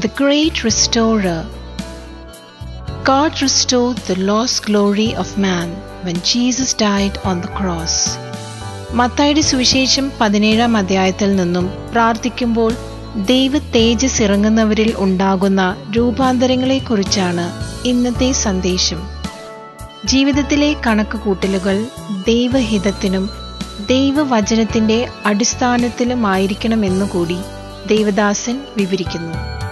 the great restorer. God restored the lost glory of man when Jesus died on the cross. മത്തായുടെ സുവിശേഷം പതിനേഴാം അധ്യായത്തിൽ നിന്നും പ്രാർത്ഥിക്കുമ്പോൾ ദൈവ തേജസ് ഇറങ്ങുന്നവരിൽ ഉണ്ടാകുന്ന രൂപാന്തരങ്ങളെക്കുറിച്ചാണ് ഇന്നത്തെ സന്ദേശം ജീവിതത്തിലെ കണക്കുകൂട്ടലുകൾ ദൈവഹിതത്തിനും ദൈവവചനത്തിന്റെ അടിസ്ഥാനത്തിലുമായിരിക്കണമെന്നുകൂടി ദേവദാസൻ വിവരിക്കുന്നു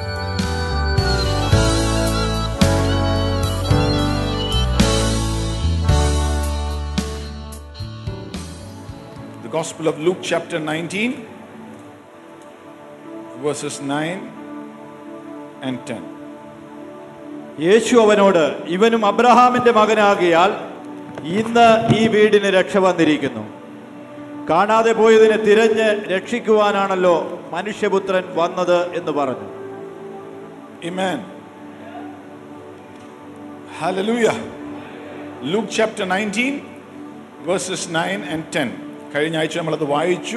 The Gospel of Luke, chapter 19, verses 9 and 10. യേശു അവനോട് ഇവനും അബ്രഹാമിന്റെ മകനാകിയാൽ ഇന്ന് ഈ വീടിന് രക്ഷ വന്നിരിക്കുന്നു കാണാതെ പോയതിനെ തിരഞ്ഞ് രക്ഷിക്കുവാനാണല്ലോ മനുഷ്യപുത്രൻ വന്നത് എന്ന് പറഞ്ഞു Amen. Hallelujah. Luke chapter 19, verses 9 and 10. കഴിഞ്ഞ ആഴ്ച നമ്മളത് വായിച്ചു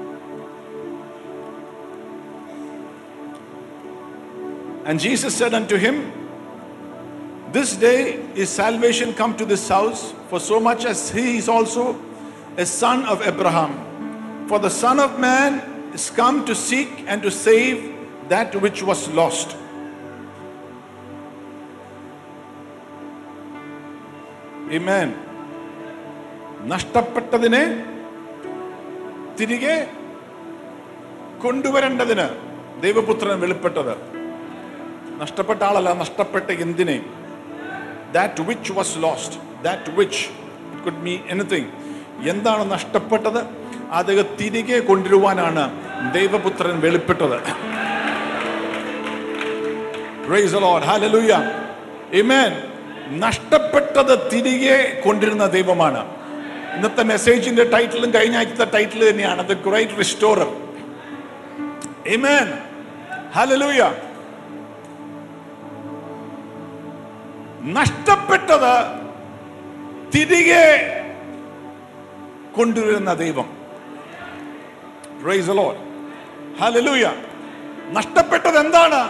And Jesus said unto him, This day is salvation come to this house, for so much as he is also a son of Abraham. For the Son of Man is come to seek and to save that which was lost. Amen. നഷ്ടപ്പെട്ടതിനെ തിരികെ കൊണ്ടുവരേണ്ടതിന് ദൈവപുത്രൻ വെളിപ്പെട്ടത് നഷ്ടപ്പെട്ട ആളല്ല നഷ്ടപ്പെട്ട എന്തിനെ that which was lost that which it could me anything എന്താണ് നഷ്ടപ്പെട്ടത് അത് തിരികെ കൊണ്ടുവരുവാനാണ് ദൈവപുത്രൻ വെളിപ്പെട്ടത് Praise the Lord. Hallelujah. Amen. നഷ്ടപ്പെട്ടത് തിരികെ കൊണ്ടിരുന്ന ദൈവമാണ് ഇന്നത്തെ മെസ്സേജിന്റെ ടൈറ്റിലും കഴിഞ്ഞ ആഴ്ചത്തെ ടൈറ്റിൽ തന്നെയാണ് the great restorer Amen. Hallelujah. നഷ്ടപ്പെട്ടത് തിരികെ കൊണ്ടുവരുന്ന ദൈവം പ്രൈസ് ലോഡ് ഹല്ലേലൂയ നഷ്ടപ്പെട്ടത് എന്താണ്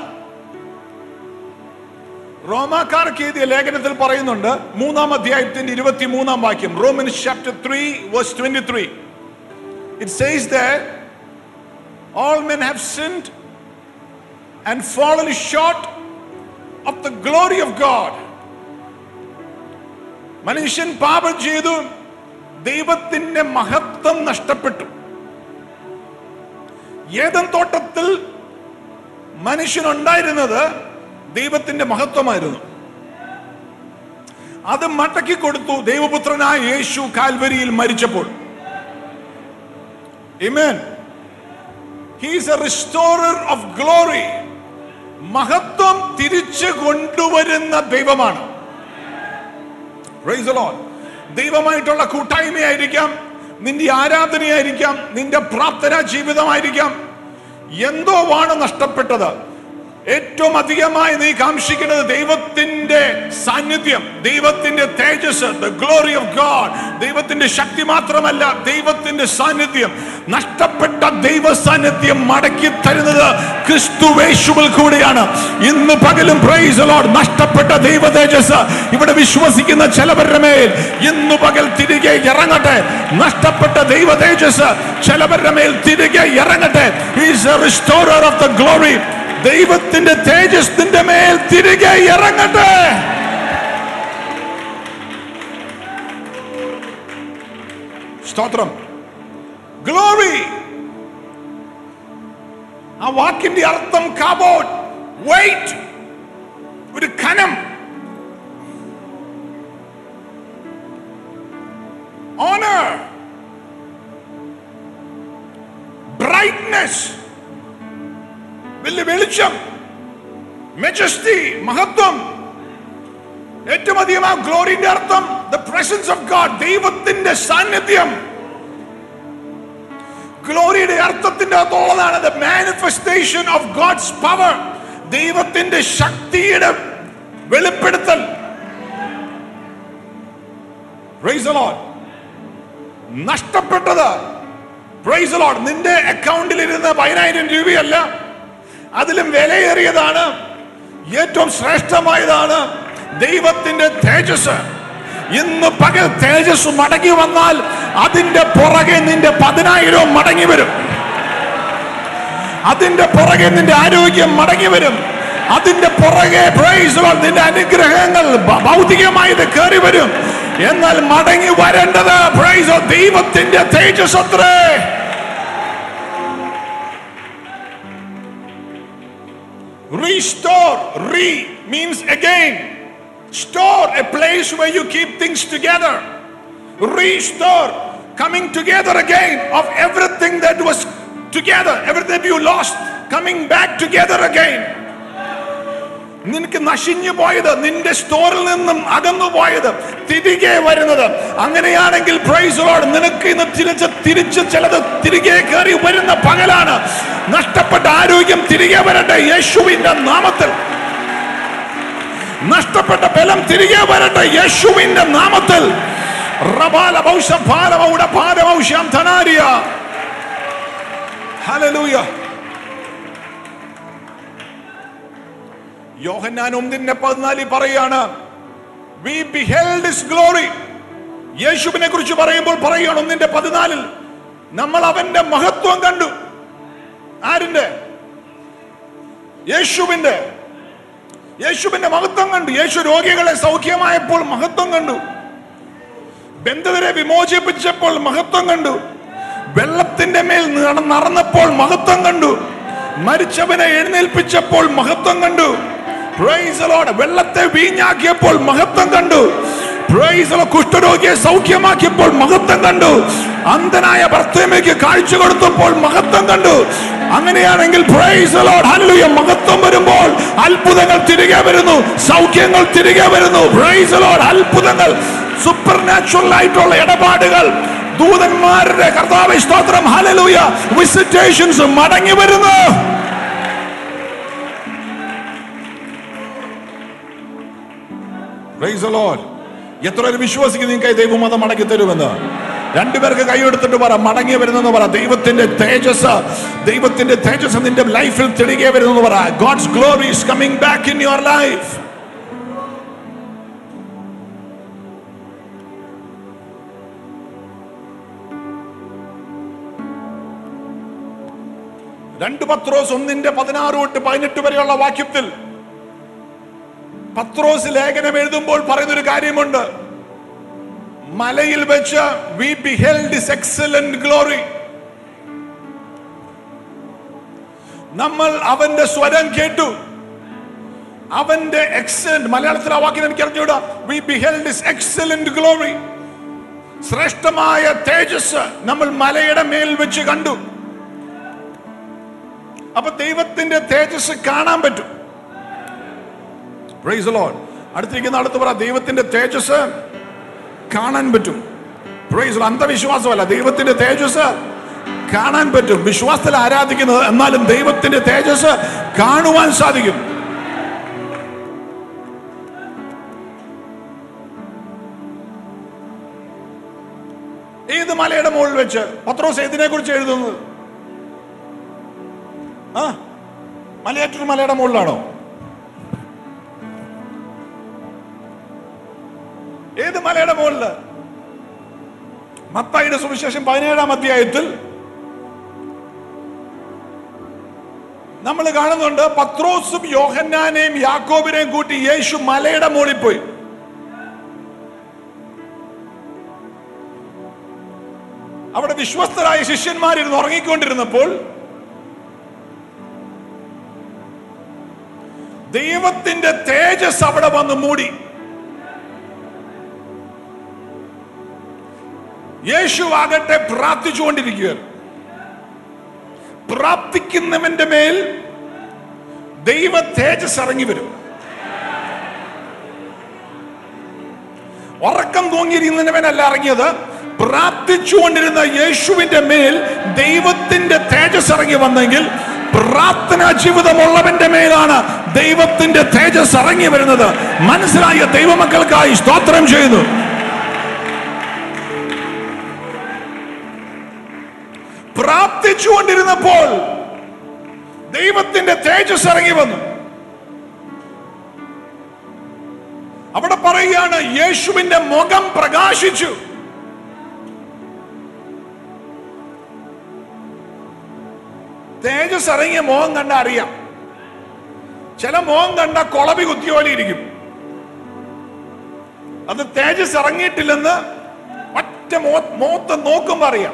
റോമാക്കാർക്ക് എഴുതിയ ലേഖനത്തിൽ പറയുന്നുണ്ട് മൂന്നാം അധ്യായത്തിന്റെ ഇരുപത്തി മൂന്നാം വാക്യം Romans chapter three verse twenty three it says that all men have sinned and fallen short of the glory of God. മനുഷ്യൻ പാപം ചെയ്തു ദൈവത്തിന്റെ മഹത്വം നഷ്ടപ്പെട്ടു ഏതൻ തോട്ടത്തിൽ മനുഷ്യനുണ്ടായിരുന്നത് ദൈവത്തിന്റെ മഹത്വമായിരുന്നു അത് മടക്കി കൊടുത്തു ദൈവപുത്രനായ യേശു കാൽവരിയിൽ മരിച്ചപ്പോൾ Amen. He is a restorer of glory. മഹത്വം തിരിച്ചു കൊണ്ടുവരുന്ന ദൈവമാണ് Praise the Lord. ദൈവമായിട്ടുള്ള കൂട്ടായ്മയായിരിക്കാം നിന്റെ ആരാധനയായിരിക്കാം നിന്റെ പ്രാർത്ഥനാ ജീവിതമായിരിക്കാം എന്തോ ആണ് നഷ്ടപ്പെട്ടത് ഏറ്റവും അധികമായി നീ കാംക്ഷിക്കുന്നത് ദൈവത്തിന്റെ സാന്നിധ്യം ദൈവത്തിന്റെ തേജസ് ദ ഗ്ലോറി ഓഫ് ഗാഡ് ദൈവത്തിന്റെ ശക്തി മാത്രമല്ല ദൈവത്തിന്റെ സാന്നിധ്യം നഷ്ടപ്പെട്ട ദൈവ സാന്നിധ്യം മടക്കി തരുന്നത് ക്രിസ്തുവേശുവിൽ കൂടിയാണ് ഇന്ന് പകലും പ്രൈസ് ലോഡ് നഷ്ടപ്പെട്ട ദൈവ തേജസ് ഇവിടെ വിശ്വസിക്കുന്ന ചിലവരുടെ മേൽ ഇന്ന് പകൽ തിരികെ ഇറങ്ങട്ടെ നഷ്ടപ്പെട്ട ദൈവ തേജസ് ചിലവരുടെ മേൽ തിരികെ ഇറങ്ങട്ടെ is a restorer of the glory ദൈവത്തിന്റെ തേജസ്സിന്റെ മേൽ തിരികെ ഇറങ്ങട്ടെ സ്തോത്രം ഗ്ലോറി ആ വാക്കിന്റെ അർത്ഥം കാബോട്ട് വെയിറ്റ് ഒരു ഖനം ഓണർ ബ്രൈറ്റ്നെസ് വലിയ വെളിച്ചം മെജസ്റ്റി മഹത്വം ഏറ്റവും അധികം ആ ഗ്ലോറിന്റെ അർത്ഥം ദ പ്രസൻസ് ഓഫ് ഗാഡ് ദൈവത്തിന്റെ സാന്നിധ്യം ഗ്ലോറിയുടെ അർത്ഥത്തിന്റെ അകത്തുള്ളതാണ് the manifestation of God's power ദൈവത്തിന്റെ ശക്തിയുടെ വെളിപ്പെടുത്തൽ Praise the Lord. നഷ്ടപ്പെട്ടത് പ്രൈസ് ലോഡ് നിന്റെ അക്കൗണ്ടിൽ ഇരുന്ന പതിനായിരം രൂപയല്ല അതിലും വിലയേറിയതാണ് ഏറ്റവും ശ്രേഷ്ഠമായതാണ് ദൈവത്തിന്റെ തേജസ് ഇന്ന് പകൽ തേജസ് മടങ്ങി വന്നാൽ അതിന്റെ പുറകെ നിന്റെ പതിനായിരവും മടങ്ങി വരും അതിന്റെ പുറകെ നിന്റെ ആരോഗ്യം മടങ്ങി വരും അതിന്റെ പുറകെ praise the Lord, നിന്റെ അനുഗ്രഹങ്ങൾ ഭ- ഭൗതികമായത് കയറി വരും എന്നാൽ മടങ്ങി വരേണ്ടത് praise the Lord, ദൈവത്തിന്റെ തേജസ് അത്രേ Restore, re means again. Store, a place where you keep things together. Restore, coming together again of everything that was together, everything that you lost, coming back together again. നിനക്ക് നശിഞ്ഞു പോയത് നിന്റെ സ്റ്റോറിൽ നിന്നും അകന്നു പോയത് തിരികെ വരുന്നത് അങ്ങനെയാണെങ്കിൽ പ്രൈസ് ലോഡ് നിനക്ക് ഇന്ന് തിരിച്ച് തിരിച്ച് ചിലത് തിരികെ കയറി വരുന്ന പകലാണ് നഷ്ടപ്പെട്ട ആരോഗ്യം തിരികെ വരട്ടെ യേശുവിന്റെ നാമത്തിൽ നഷ്ടപ്പെട്ട ബലം തിരികെ വരട്ടെ യേശുവിന്റെ നാമത്തിൽ റബാല ഭൗഷ ഭാരമൗട ഭാരമൗഷ്യം ധനാരിയ ഹല്ലേലൂയ യോഹന്നാൻ ഒന്നിന്റെ പതിനാലിൽ പറയാണ് വി ബിഹെൽഡ് ഹിസ് ഗ്ലോറി യേശുവിനെ കുറിച്ച് പറയുമ്പോൾ പറയുകയാണ് ഒന്നിന്റെ പതിനാലിൽ നമ്മൾ അവന്റെ മഹത്വം കണ്ടു ആരിന്റെ യേശുവിന്റെ യേശുവിന്റെ മഹത്വം കണ്ടു യേശു രോഗികളെ സൗഖ്യമായപ്പോൾ മഹത്വം കണ്ടു ബന്ധുതരെ വിമോചിപ്പിച്ചപ്പോൾ മഹത്വം കണ്ടു വെള്ളത്തിന്റെ മേൽ നട- നടന്നപ്പോൾ മഹത്വം കണ്ടു മരിച്ചവനെ എഴുന്നേൽപ്പിച്ചപ്പോൾ മഹത്വം കണ്ടു Praise the Lord. വെള്ളത്തെ വീഞ്ഞാക്കിയപ്പോൾ മഹത്വം കണ്ടു Praise the Lord. കുഷ്ഠരോഗിയെ സൗഖ്യമാക്കിയപ്പോൾ മഹത്വം കണ്ടു അന്ധനായ ഭർത്തമയ്ക്ക് കാഴ്ച കൊടുത്തപ്പോൾ മഹത്വം കണ്ടു അങ്ങനെയാണെങ്കിൽ Praise the Lord. Hallelujah. മഹത്വം വരുമ്പോൾ അത്ഭുതങ്ങൾ തിരികെ വരുന്നു സൗഖ്യങ്ങൾ തിരികെ വരുന്നു Praise the Lord. അത്ഭുതങ്ങൾ സൂപ്പർ നാച്ചുറൽ ആയിട്ടുള്ള ഇടപാടുകൾ ദൂതന്മാരുടെ കർത്താവ് സ്തോത്രം ഹലലൂയ വിസിറ്റേഷൻസ് മടങ്ങി വരുന്നു Praise the Lord. എത്ര പേര് വിശ്വസിക്കുന്നു നിങ്ങൾക്ക് ദൈവമതം മടക്കി തരുമെന്ന് രണ്ടുപേർക്ക് കൈയെടുത്തിട്ട് പറ മടങ്ങി വരുന്നെന്ന് പറ ദൈവത്തിന്റെ തേജസ് ദൈവത്തിന്റെ തേജസ് നിന്റെ ലൈഫിൽ തിരികെ വരുന്നെന്ന് പറ God's glory is coming back in your life രണ്ട് പത്രോസ് ഒന്നിന്റെ പതിനാറ് തൊട്ട് പതിനെട്ട് വരെയുള്ള വാക്യത്തിൽ പത്രോസ് ലേഖനം എഴുതുമ്പോൾ പറയുന്നൊരു കാര്യമുണ്ട് മലയിൽ വെച്ച് we beheld his excellent glory നമ്മൾ അവന്റെ സ്വരം കേട്ടു അവന്റെ എക്സലന്റ് മലയാളത്തിൽ ആ വാക്കിന് എനിക്ക് അറിഞ്ഞൂടാ we beheld his excellent glory ശ്രേഷ്ഠമായ തേജസ് നമ്മൾ മലയുടെ മേൽ വെച്ച് കണ്ടു അപ്പൊ ദൈവത്തിന്റെ തേജസ് കാണാൻ പറ്റും പ്രൈസ് ലോഡ് അടുത്തിരിക്കുന്ന അടുത്ത് പറ ദൈവത്തിന്റെ തേജസ് കാണാൻ പറ്റും പ്രൈസ് അന്ധവിശ്വാസമല്ല ദൈവത്തിന്റെ തേജസ് കാണാൻ പറ്റും വിശ്വാസത്തിൽ ആരാധിക്കുന്നത് എന്നാലും ദൈവത്തിന്റെ തേജസ് കാണുവാൻ സാധിക്കും ഏത് മലയുടെ മുകളിൽ വെച്ച് പത്രോസ് ഏതിനെ കുറിച്ച് എഴുതുന്നത് ആ മലയാറ്റൂർ മലയുടെ മുകളിലാണോ ഏത് മലയുടെ മുകളില് മത്തായിയുടെ സുവിശേഷം പതിനേഴാം അധ്യായത്തിൽ നമ്മൾ കാണുന്നുണ്ട് പത്രോസും യോഹന്നാനെയും യാക്കോബിനെയും കൂട്ടി യേശു മലയുടെ മുകളിൽ പോയി അവിടെ വിശ്വസ്തരായ ശിഷ്യന്മാരിരുന്ന് ഉറങ്ങിക്കൊണ്ടിരുന്നപ്പോൾ ദൈവത്തിന്റെ തേജസ് അവിടെ വന്ന് മൂടി യേശു ആകട്ടെ പ്രാർത്ഥിച്ചുകൊണ്ടിരിക്കുകയാണ് പ്രാർത്ഥിക്കുന്നവന്റെ മേൽ ദൈവ തേജസ് ഇറങ്ങി വരും ഉറക്കം തൂങ്ങിയിരിക്കുന്നവനല്ല ഇറങ്ങിയത് പ്രാർത്ഥിച്ചുകൊണ്ടിരുന്ന യേശുവിന്റെ മേൽ ദൈവത്തിന്റെ തേജസ് ഇറങ്ങി വന്നെങ്കിൽ പ്രാർത്ഥനാ ജീവിതമുള്ളവന്റെ മേലാണ് ദൈവത്തിന്റെ തേജസ് ഇറങ്ങി വരുന്നത് മനസ്സിലായ ദൈവമക്കൾക്കായി സ്തോത്രം ചെയ്യുന്നു പ്രാർത്ഥിച്ചുകൊണ്ടിരുന്നപ്പോൾ ദൈവത്തിന്റെ തേജസ് ഇറങ്ങി വന്നു അവിടെ പറയുകയാണ് യേശുവിന്റെ മുഖം പ്രകാശിച്ചു തേജസ് ഇറങ്ങിയ മുഖം കണ്ട അറിയാം ചില മുഖം കണ്ട കൊളബി കുത്തിയ പോലെ ഇരിക്കും അത് തേജസ് ഇറങ്ങിയിട്ടില്ലെന്ന് ഒറ്റ മോ- മുഖത്ത് നോക്കുമ്പോ അറിയാം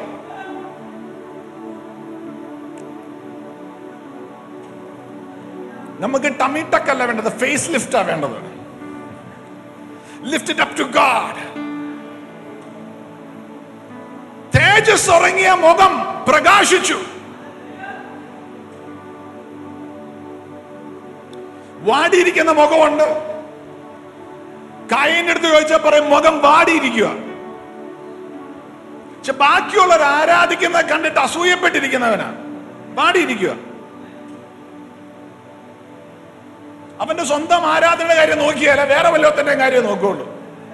നമുക്ക് ടമി ടക്ക് അല്ല വേണ്ടത് ഫേസ് ലിഫ്റ്റാ വേണ്ടത് ലിഫ്റ്റ് അപ്പ് ടു ഗാഡ് തേജസ് ഇറങ്ങിയ മുഖം പ്രകാശിച്ചു വാടിയിരിക്കുന്ന മുഖമുണ്ട് കായന്റെ അടുത്ത് ചോദിച്ചാൽ പറയും മുഖം വാടിയിരിക്കുക പക്ഷെ ബാക്കിയുള്ളവർ ആരാധിക്കുന്ന കണ്ടിട്ട് അസൂയപ്പെട്ടിരിക്കുന്നവനാ വാടിയിരിക്കുക അവന്റെ സ്വന്തം ആരാധനയുടെ കാര്യം നോക്കിയാല വേറെ വല്ലത്തിന്റെ കാര്യം നോക്കുള്ളൂ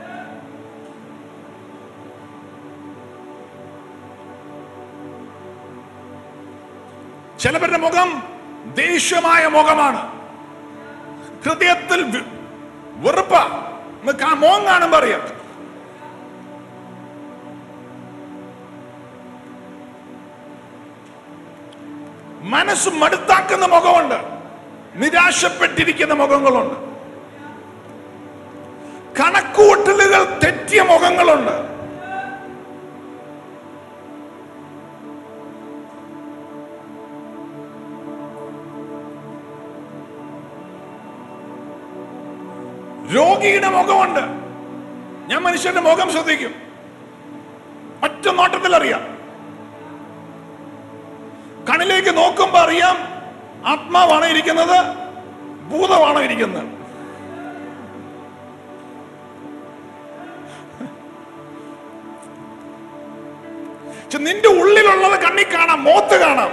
ചിലവരുടെ മുഖം ദേഷ്യമായ മുഖമാണ് ഹൃദയത്തിൽ വി- വെറുപ്പ നമുക്ക് ആ മോൻ കാണുമ്പോ അറിയാം മനസ്സ് മടുത്താക്കുന്ന മുഖമുണ്ട് നിരാശപ്പെട്ടിരിക്കുന്ന മുഖങ്ങളുണ്ട് കണക്കുകൂട്ടലുകൾ തെറ്റിയ മുഖങ്ങളുണ്ട് രോഗിയുടെ മുഖമുണ്ട് ഞാൻ മനുഷ്യന്റെ മുഖം ശ്രദ്ധിക്കും ഒറ്റ നോട്ടത്തിൽ അറിയാം കണ്ണിലേക്ക് നോക്കുമ്പോ അറിയാം ആത്മാവാണ് ഇരിക്കുന്നത് ഭൂതമാണോ ഇരിക്കുന്നത് പക്ഷെ നിന്റെ ഉള്ളിലുള്ളത് കണ്ണി കാണാം മോത്ത് കാണാം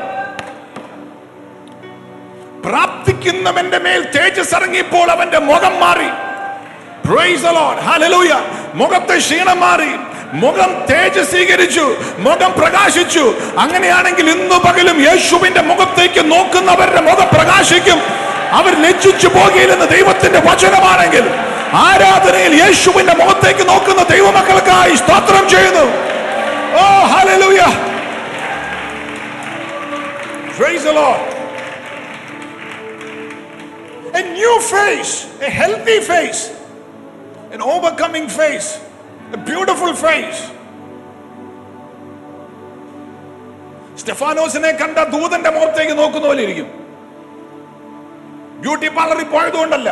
പ്രാർത്ഥിക്കുന്നവന്റെ മേൽ തേജസ് ഇറങ്ങിയപ്പോൾ അവന്റെ മുഖം മാറി Praise the Lord. Hallelujah. മുഖത്തെ ക്ഷീണം മാറി മുഖം തേജസ്വീകരിച്ചു മുഖം പ്രകാശിച്ചു അങ്ങനെയാണെങ്കിൽ ഇന്നു പകലും യേശുവിന്റെ മുഖത്തേക്ക് നോക്കുന്നവരുടെ മുഖം പ്രകാശിക്കും അവർ ലജ്ജിച്ചു പോകില്ലെന്ന് ദൈവത്തിന്റെ വചനമാണെങ്കിൽ ആരാധനയിൽ യേശുവിന്റെ മുഖത്തേക്ക് നോക്കുന്ന ദൈവമക്കൾക്കായി സ്തോത്രം ചെയ്യുന്നു oh hallelujah Praise the Lord. A new face, a healthy face, an overcoming face, a beautiful face. സ്റ്റെഫാനോസിനെ കണ്ട ദൂതന്റെ മുഖത്തേക്ക് നോക്കുന്ന പോലെ ഇരിക്കും ബ്യൂട്ടി പാർലറിൽ പോയതുകൊണ്ടല്ല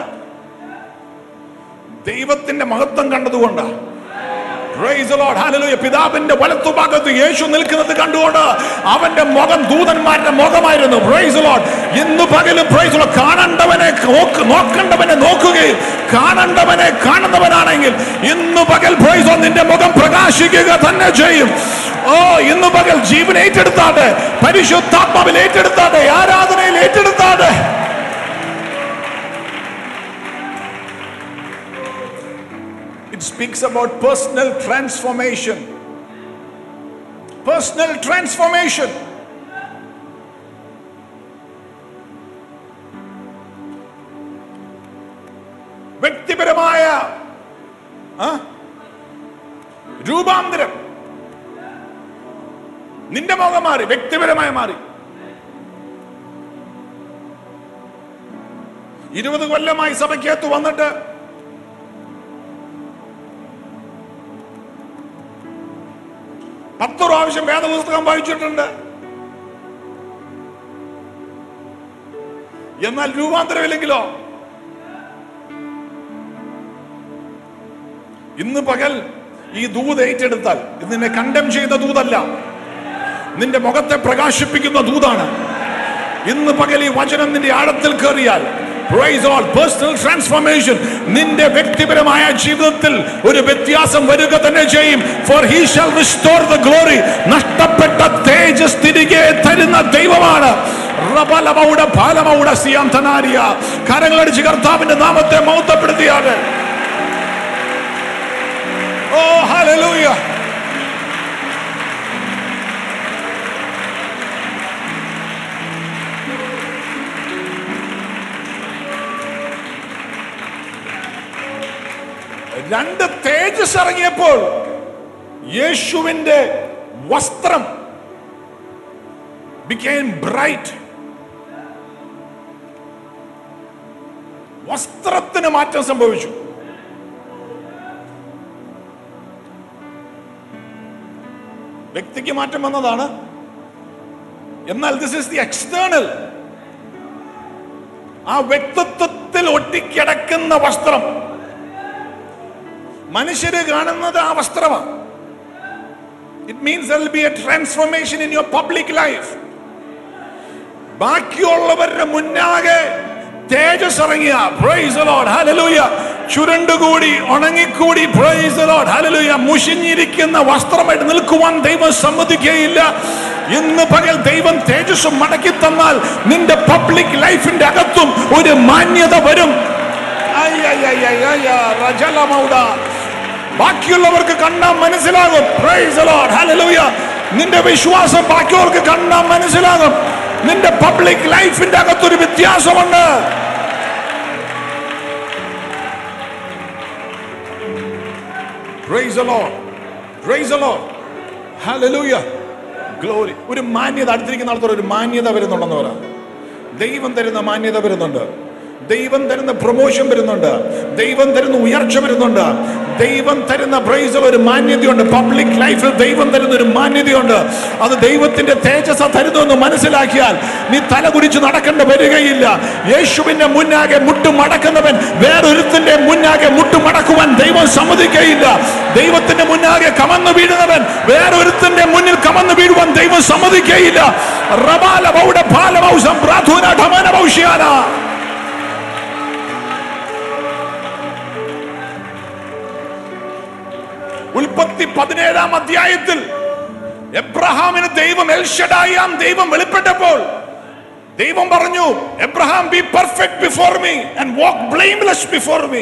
ദൈവത്തിന്റെ മഹത്വം കണ്ടതുകൊണ്ടാ Praise the Lord. Hallelujah. പിതാവിന്റെ വലത്തുഭാഗത്ത് യേശു നിൽക്കുന്നത് കണ്ടുകൊണ്ട് അവന്റെ മുഖം ദൂതന്മാരുടെ മുഖമായിരുന്നു Praise the Lord. ഇന്ന് പകലും Praise the Lord. കാണേണ്ടവനെ നോക്ക് നോക്കേണ്ടവനെ നോക്കുകയും കാണേണ്ടവനെ കാണുന്നവനാണെങ്കിൽ ഇന്ന് പകൽ Praise the Lord. നിന്റെ മുഖം പ്രകാശിക്കുക തന്നെ ചെയ്യും ഓ ഇന്ന് പകൽ ജീവൻ ഏറ്റെടുത്താട്ടെ പരിശുദ്ധാത്മാവിൽ ഏറ്റെടുത്താട്ടെ ആരാധനയിൽ ഏറ്റെടുത്താട്ടെ It speaks about personal transformation. Personal transformation. വ്യക്തിപരമായ ആ? രൂപാന്തരം നിന്റെ മുഖം മാറി വ്യക്തിപരമായി മാറി ഇരുപത് കൊല്ലമായി സഭയ്ക്കകത്ത് വന്നിട്ട് പത്ത് പ്രാവശ്യം വേദപുസ്തകം വായിച്ചിട്ടുണ്ട് എന്നാൽ രൂപാന്തരമില്ലെങ്കിലോ ഇന്ന് പകൽ ഈ ദൂത് ഏറ്റെടുത്താൽ ഇത് നിന്നെ കണ്ടം ചെയ്യുന്ന ദൂതല്ല നിന്റെ മുഖത്തെ പ്രകാശിപ്പിക്കുന്ന ദൂതാണ് ഇന്ന് പകൽ ഈ വചനം നിന്റെ ആഴത്തിൽ കയറിയാൽ Praise all personal transformation നിന്റെ വ്യക്തിപരമായ ജീവിതത്തിൽ ഒരു വ്യത്യാസം വരിക തന്നെ ചെയ്യും for he shall restore the glory നഷ്ടപ്പെട്ട തേജസ് തിരികെ തരുന്ന ദൈവമാണ് റബലമൗഡ ഫാലമൗഡ സിയാം തനാരിയ കരങ്ങളടിച്ച് കർത്താവിന്റെ നാമത്തെ മൗത്തപ്പെടുത്തിയാണ് ഓ ഹല്ലേലൂയ രണ്ട് തേജസ് ഇറങ്ങിയപ്പോൾ യേശുവിന്റെ വസ്ത്രം became bright വസ്ത്രത്തിന് മാറ്റം സംഭവിച്ചു വ്യക്തിക്ക് മാറ്റം വന്നതാണ് എന്നാൽ ദിസ് ഇസ് ദി എക്സ്റ്റേണൽ ആ വ്യക്തിത്വത്തിൽ ഒട്ടിക്കിടക്കുന്ന വസ്ത്രം മനുഷ്യര് കാണുന്നത് ആ വസ്ത്രമാണ് it means there will be a transformation in your public life ബാക്കിയുള്ളവരുടെ മുന്നാകെ തേജസ് ഇറങ്ങിയ പ്രൈസ് ലോഡ് ഹല്ലേലൂയ ചുരുണ്ടുകൂടി ഉണങ്ങിക്കൂടി പ്രൈസ് ലോഡ് ഹല്ലേലൂയ മുഷിഞ്ഞിരിക്കുന്ന വസ്ത്രമായിട്ട് നിൽക്കുവാൻ ദൈവം സമ്മതിക്കുകയില്ല ഇന്ന് പകൽ ദൈവം തേജസ് മടക്കി തന്നാൽ നിന്റെ പബ്ലിക് ലൈഫിന്റെ അകത്തും ഒരു മാന്യത വരും അയ്യയ്യയ്യയ്യ, റജലമൗഡ. ബാക്കിയുള്ളവർക്ക് കണ്ടാൽ മനസ്സിലാകും Praise the Lord. Hallelujah. നിന്റെ വിശ്വാസം ബാക്കിയുള്ളവർക്ക് കണ്ടാൽ മനസ്സിലാകും നിന്റെ പബ്ലിക് ലൈഫിന്റെ അകത്തൊരു വ്യത്യാസമുണ്ട് Praise the Lord. Praise the Lord. Hallelujah. Glory. ഒരു മാന്യത അടുത്തിരിക്കുന്ന ആൾക്കാർ ഒരു മാന്യത വരുന്നുണ്ടെന്ന് പറ ദൈവം തരുന്ന മാന്യത വരുന്നുണ്ട് ദൈവം തരുന്ന പ്രൊമോഷൻ വരുന്നുണ്ട് ദൈവം തരുന്ന ഉയർച്ച വരുന്നുണ്ട് ദൈവം തരുന്ന പ്രൈസ് ഒരു മാന്യതയുണ്ട് പബ്ലിക് ലൈഫിൽ ദൈവം തരുന്ന ഒരു മാന്യതയുണ്ട് അത് ദൈവത്തിന്റെ തേജസ് തരുന്നു മനസ്സിലാക്കിയാൽ നീ തല കുരിച്ച് നടക്കേണ്ട വരികയില്ല യേശുവിന്റെ മുന്നാകെ മുട്ടുമടക്കുന്നവൻ വേറൊരുത്തിന്റെ മുന്നാകെ മുട്ടുമടക്കുവാൻ ദൈവം സമ്മതിക്കുകയില്ല ദൈവത്തിന്റെ മുന്നാകെ കമന്നു വീഴുന്നവൻ വേറൊരുത്തിന്റെ മുന്നിൽ കമന്നു വീഴുവാൻ ദൈവം സമ്മതിക്കുകയില്ല റബാല ബൗഡ ബാലവൗസം പ്രാധൂന ഠമന ഭൗഷ്യാന ഉൽപ്പത്തി പതിനേഴാം അധ്യായത്തിൽ എബ്രഹാമിന് ദൈവം എൽഷഡായാം ദൈവം വെളിപ്പെട്ടപ്പോൾ ദൈവം പറഞ്ഞു Abraham be perfect before me and walk blameless before me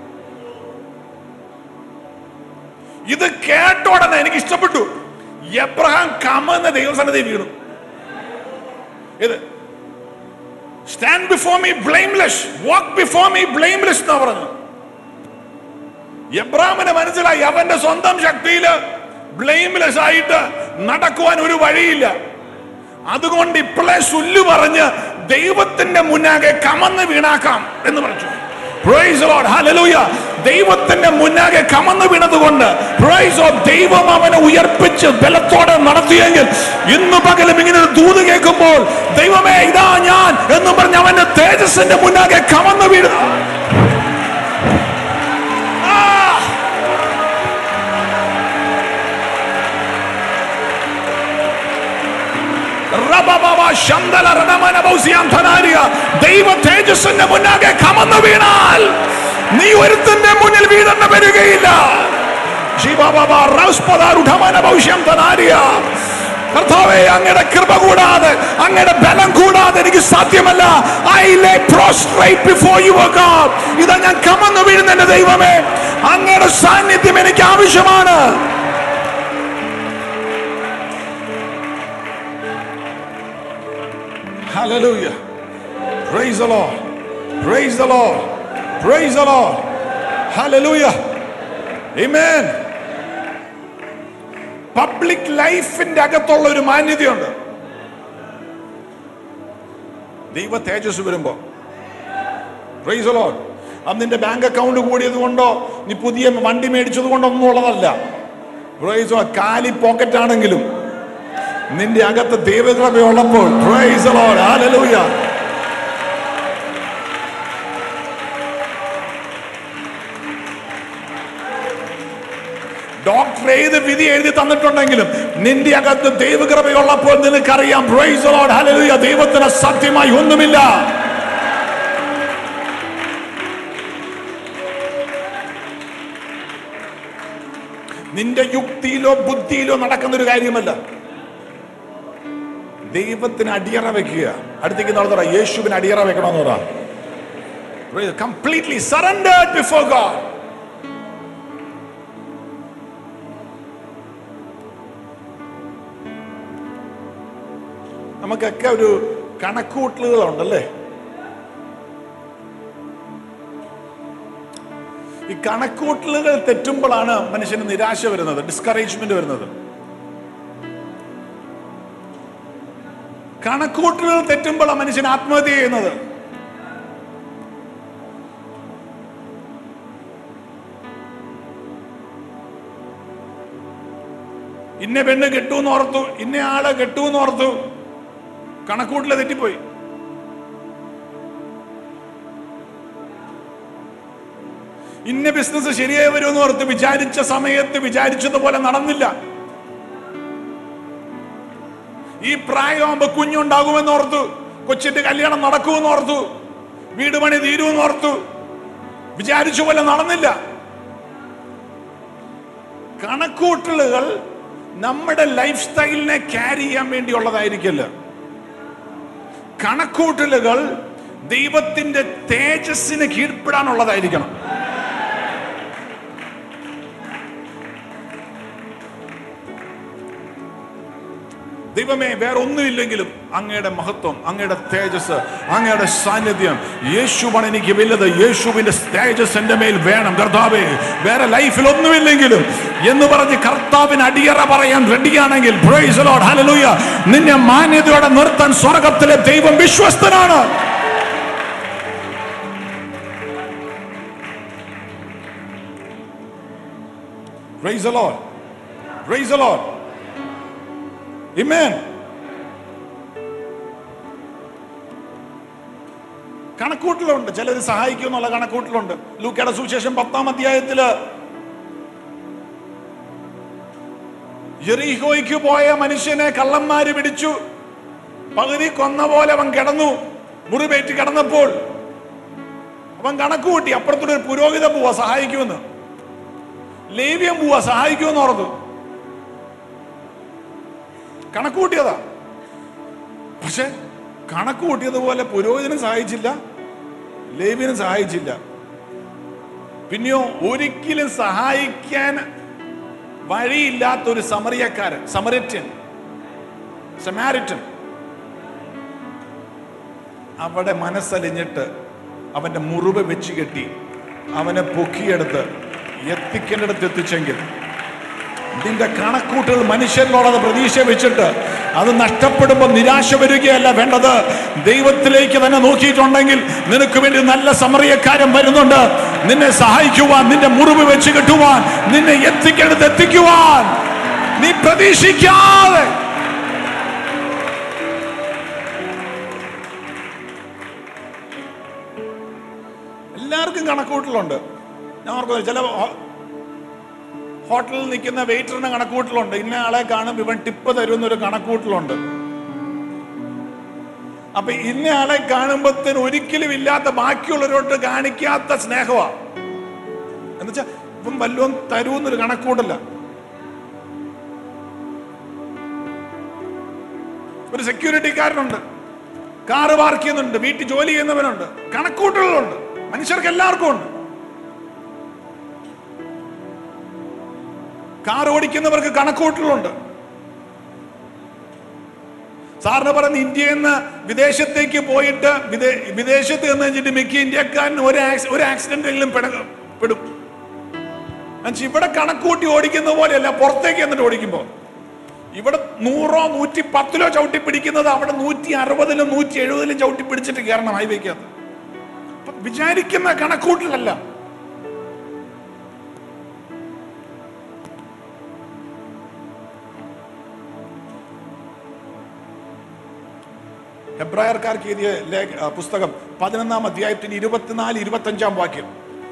ഇത് കേട്ട ഉടനെ എനിക്ക് ഇഷ്ടപ്പെട്ടു എബ്രഹാം കമന്ന് ദൈവസന്നിധി വീണു ഇത് stand before me blameless walk before me blameless എന്നാ പറഞ്ഞു എബ്രാമിന് മനസ്സിലായി അവന്റെ സ്വന്തം ശക്തിയില് ബ്ലെയിംലെസ് ആയിട്ട് നടക്കുവാൻ ഒരു വഴിയില്ല അതുകൊണ്ട് ഇപ്പോഴേ സുല്ലു പറഞ്ഞ് ദൈവത്തിന്റെ മുന്നാകെ കമന്ന് വീണാക്കാം എന്ന് പറഞ്ഞു Praise the Lord. Hallelujah. ദൈവത്തിന്റെ മുന്നാകെ കമന്ന് വീണതുകൊണ്ട് Praise God. ദൈവം അവനെ ഉയർപ്പിച്ച് ബലത്തോടെ നടത്തിയെങ്കിൽ ഇന്ന് പകലും ഇങ്ങനെ ഒരു ദൂത് കേൾക്കുമ്പോൾ ദൈവമേ ഇതാ ഞാൻ എന്ന് പറഞ്ഞ് അവന്റെ തേജസ്സിന്റെ മുന്നാകെ കമന്ന് വീഴുക ആ റബബബ ശന്തല രണമന ബൗസിയാം ധനാരിയ. ദൈവ തേജസ്സിന്റെ മുന്നാകെ കമന്നു വീണാൽ നീ ഒരുത്തിന്റെ മുന്നിൽ വീഴെന്ന് വരികയില്ല ശിവബബ റൗസ്പദാരുഢമന ബൗഷ്യം ധനാരിയ. കർത്താവേ അങ്ങയുടെ കൃപ കൂടാതെ അങ്ങയുടെ ബലം കൂടാതെ എനിക്ക് സാധ്യമല്ല I lay prostrate before you O God ഇതാ ഞാൻ കമന്നു വീഴുന്ന എന്റെ ദൈവമേ അങ്ങയുടെ സാന്നിധ്യം എനിക്ക് ആവശ്യമാണ് Hallelujah. Praise the Lord. Praise the Lord. Praise the Lord. Hallelujah. Amen. Public ലൈഫിന്റെ അകത്തുള്ള ഒരു മാന്യതയുണ്ട് ദൈവ തേജസ് വരുമ്പോ പ്രൈസ് the Lord. അന്ന് നിന്റെ ബാങ്ക് അക്കൗണ്ട് കൂടിയത് കൊണ്ടോ നീ പുതിയ വണ്ടി മേടിച്ചത് കൊണ്ടോ ഒന്നും ഉള്ളതല്ല പ്രൈസ് the Lord. കാലി പോക്കറ്റ് ആണെങ്കിലും നിന്റെ അകത്ത് ദൈവകൃപയുള്ളപ്പോൾ praise the Lord. Hallelujah. Doctor ഏത് വിധി എഴുതി തന്നിട്ടുണ്ടെങ്കിലും നിന്റെ അകത്ത് ദൈവകൃപയുള്ളപ്പോൾ നിനക്കറിയാം praise the Lord. Hallelujah. ദൈവത്തിന് സത്യമായി ഒന്നുമില്ല നിന്റെ യുക്തിയിലോ ബുദ്ധിയിലോ നടക്കുന്ന ഒരു കാര്യമല്ല ദൈവത്തിന് അടിയറ വെക്കുക അടുത്തേക്ക് നാളെ പറ യേശുവിന് അടിയറ വെക്കണമെന്ന് പറ കംപ്ലീറ്റ്ലി സറണ്ടേർഡ് ബിഫോർ ഗോഡ് നമുക്കൊക്കെ ഒരു കണക്കൂട്ടലുകളുണ്ടല്ലേ ഈ കണക്കൂട്ടലുകൾ തെറ്റുമ്പോഴാണ് മനുഷ്യന് നിരാശ വരുന്നത് ഡിസ്കറേജ്മെന്റ് വരുന്നത് കണക്കൂട്ടലുകൾ തെറ്റുമ്പോഴാണ് മനുഷ്യൻ ആത്മഹത്യ ചെയ്യുന്നത് ഇന്ന പെണ്ണ് കെട്ടൂന്ന് ഓർത്തു ഇന്ന ആളെ കെട്ടൂന്ന് ഓർത്തു കണക്കൂട്ടില് തെറ്റിപ്പോയി ഇന്ന ബിസിനസ് ശരിയായി വരുമെന്ന് ഓർത്ത് വിചാരിച്ച സമയത്ത് വിചാരിച്ചതുപോലെ നടന്നില്ല ഈ പ്രായമാകുമ്പോ കുഞ്ഞുണ്ടാകുമെന്ന് ഓർത്തു കൊച്ചിന്റെ കല്യാണം നടക്കുമെന്ന് ഓർത്തു വീട് പണി തീരുമെന്ന് ഓർത്തു വിചാരിച്ച പോലെ നടന്നില്ല കണക്കൂട്ടലുകൾ നമ്മുടെ ലൈഫ് സ്റ്റൈലിനെ ക്യാരി ചെയ്യാൻ വേണ്ടിയുള്ളതായിരിക്കില്ല കണക്കൂട്ടലുകൾ ദൈവത്തിന്റെ തേജസ്സിന് കീഴ്പ്പെടാനുള്ളതായിരിക്കണം ദൈവമേ വേറെ ഒന്നുമില്ലെങ്കിലും അങ്ങയുടെ മഹത്വം അങ്ങയുടെ തേജസ് അങ്ങയുടെ സാന്നിധ്യം യേശുവാണ് എനിക്ക് വലുത് യേശുവിന്റെ തേജസ് എന്റെ മേൽ വേണം കർത്താവേ വേറെ ലൈഫിൽ ഒന്നുമില്ലെങ്കിലും എന്ന് പറഞ്ഞ് കർത്താവിന് അടിയറ പറയാൻ റെഡിയാണെങ്കിൽ praise the Lord, hallelujah. നിന്നെ മാന്യതയോടെ നിർത്താൻ സ്വർഗത്തിലെ ദൈവം വിശ്വസ്തനാണ് Praise the Lord. Praise the Lord. Amen. കണക്കൂട്ടലുണ്ട് ചിലത് സഹായിക്കും എന്നുള്ള കണക്കൂട്ടലുണ്ട് ലൂക്കയുടെ സുവിശേഷം പത്താം അധ്യായത്തില് യെറീഹോയ്ക്ക് പോയ മനുഷ്യനെ കള്ളന്മാര് പിടിച്ചു പകുതി കൊന്ന പോലെ അവൻ കിടന്നു മുറിവേറ്റ് കിടന്നപ്പോൾ അവൻ കണക്കുകൂട്ടി അപ്പുറത്തൊരു പുരോഹിതൻ പോവാ സഹായിക്കുമെന്ന് ലേവ്യം പോവാ സഹായിക്കുമെന്ന് ഓർത്തു കണക്ക് കൂട്ടിയതാ പക്ഷെ കണക്ക് കൂട്ടിയതുപോലെ പുരോഹിതനും സഹായിച്ചില്ല ലേവിനും സഹായിച്ചില്ല പിന്നെയോ ഒരിക്കലും സഹായിക്കാൻ വഴിയില്ലാത്ത ഒരു സമറിയക്കാരൻ സമറിറ്റൻ സമാരിറ്റൻ അവിടെ മനസ്സലിഞ്ഞിട്ട് അവന്റെ മുറിവ് വെച്ച് കെട്ടി അവനെ പൊക്കിയെടുത്ത് എത്തിക്കേണ്ടിടത്ത് എത്തിച്ചെങ്കിൽ നിന്റെ കണക്കൂട്ടുകൾ മനുഷ്യരിലോടത് പ്രതീക്ഷ വെച്ചിട്ട് അത് നഷ്ടപ്പെടുമ്പോൾ നിരാശ വരികയല്ല വേണ്ടത് ദൈവത്തിലേക്ക് തന്നെ നോക്കിയിട്ടുണ്ടെങ്കിൽ നിനക്ക് വേണ്ടി നല്ല സമറിയക്കാരൻ വരുന്നുണ്ട് നിന്നെ സഹായിക്കുവാൻ നിന്റെ മുറിവ് വെച്ച് കെട്ടുവാൻ നിന്നെ എത്തിക്കേണ്ടത് എത്തിക്കുവാൻ നീ പ്രതീക്ഷിക്കാതെ എല്ലാവർക്കും കണക്കൂട്ടലുണ്ട് ഞാൻ ഓർക്കുന്നത് ചില ഹോ- ഹോട്ടലിൽ നിൽക്കുന്ന വെയിറ്ററിന് കണക്കൂട്ടലുണ്ട് ഇന്ന ആളെ കാണും ഇവൻ ടിപ്പ് തരുമെന്നൊരു കണക്കൂട്ടലുണ്ട് അപ്പൊ ഇന്ന ആളെ കാണുമ്പോഴത്തേന് ഒരിക്കലും ഇല്ലാത്ത ബാക്കിയുള്ളവരോട്ട് കാണിക്കാത്ത സ്നേഹമാ എന്നുവെച്ചാ ഇപ്പം വല്ലതും തരൂന്നൊരു കണക്കൂട്ടല്ല ഒരു സെക്യൂരിറ്റിക്കാരനുണ്ട് കാറ് പാർക്ക് ചെയ്യുന്നുണ്ട് വീട്ടിൽ ജോലി ചെയ്യുന്നവനുണ്ട് കണക്കൂട്ടലുകളുണ്ട് മനുഷ്യർക്ക് എല്ലാവർക്കും ഉണ്ട് കാർ ഓടിക്കുന്നവർക്ക് കണക്കൂട്ടലുണ്ട് സാറിന് പറയുന്ന ഇന്ത്യയിൽ നിന്ന് വിദേശത്തേക്ക് പോയിട്ട് വിദേ- വിദേശത്ത് എന്ന് വെച്ചിട്ട് മിക്ക ഇന്ത്യക്കാരന് ഒരു ആക്സി- ഒരു ആക്സിഡന്റിലും പെട- പെടും എന്നുവെച്ചാ ഇവിടെ കണക്കൂട്ടി ഓടിക്കുന്ന പോലെയല്ല പുറത്തേക്ക് എന്നിട്ട് ഓടിക്കുമ്പോൾ ഇവിടെ നൂറോ നൂറ്റി പത്തിലോ ചവിട്ടി പിടിക്കുന്നത് അവിടെ നൂറ്റി അറുപതിലും നൂറ്റി എഴുപതിലും ചവിട്ടി പിടിച്ചിട്ട് കയറണം ഹൈവേക്കകത്ത് അപ്പൊ വിചാരിക്കുന്ന കണക്കൂട്ടിലല്ല ഹെബ്രായർക്കാർക്ക് എഴുതിയ ലേഖ ആ, പുസ്തകം പതിനൊന്നാം അധ്യായത്തിന് ഇരുപത്തിനാല് ഇരുപത്തഞ്ചാം വാക്യം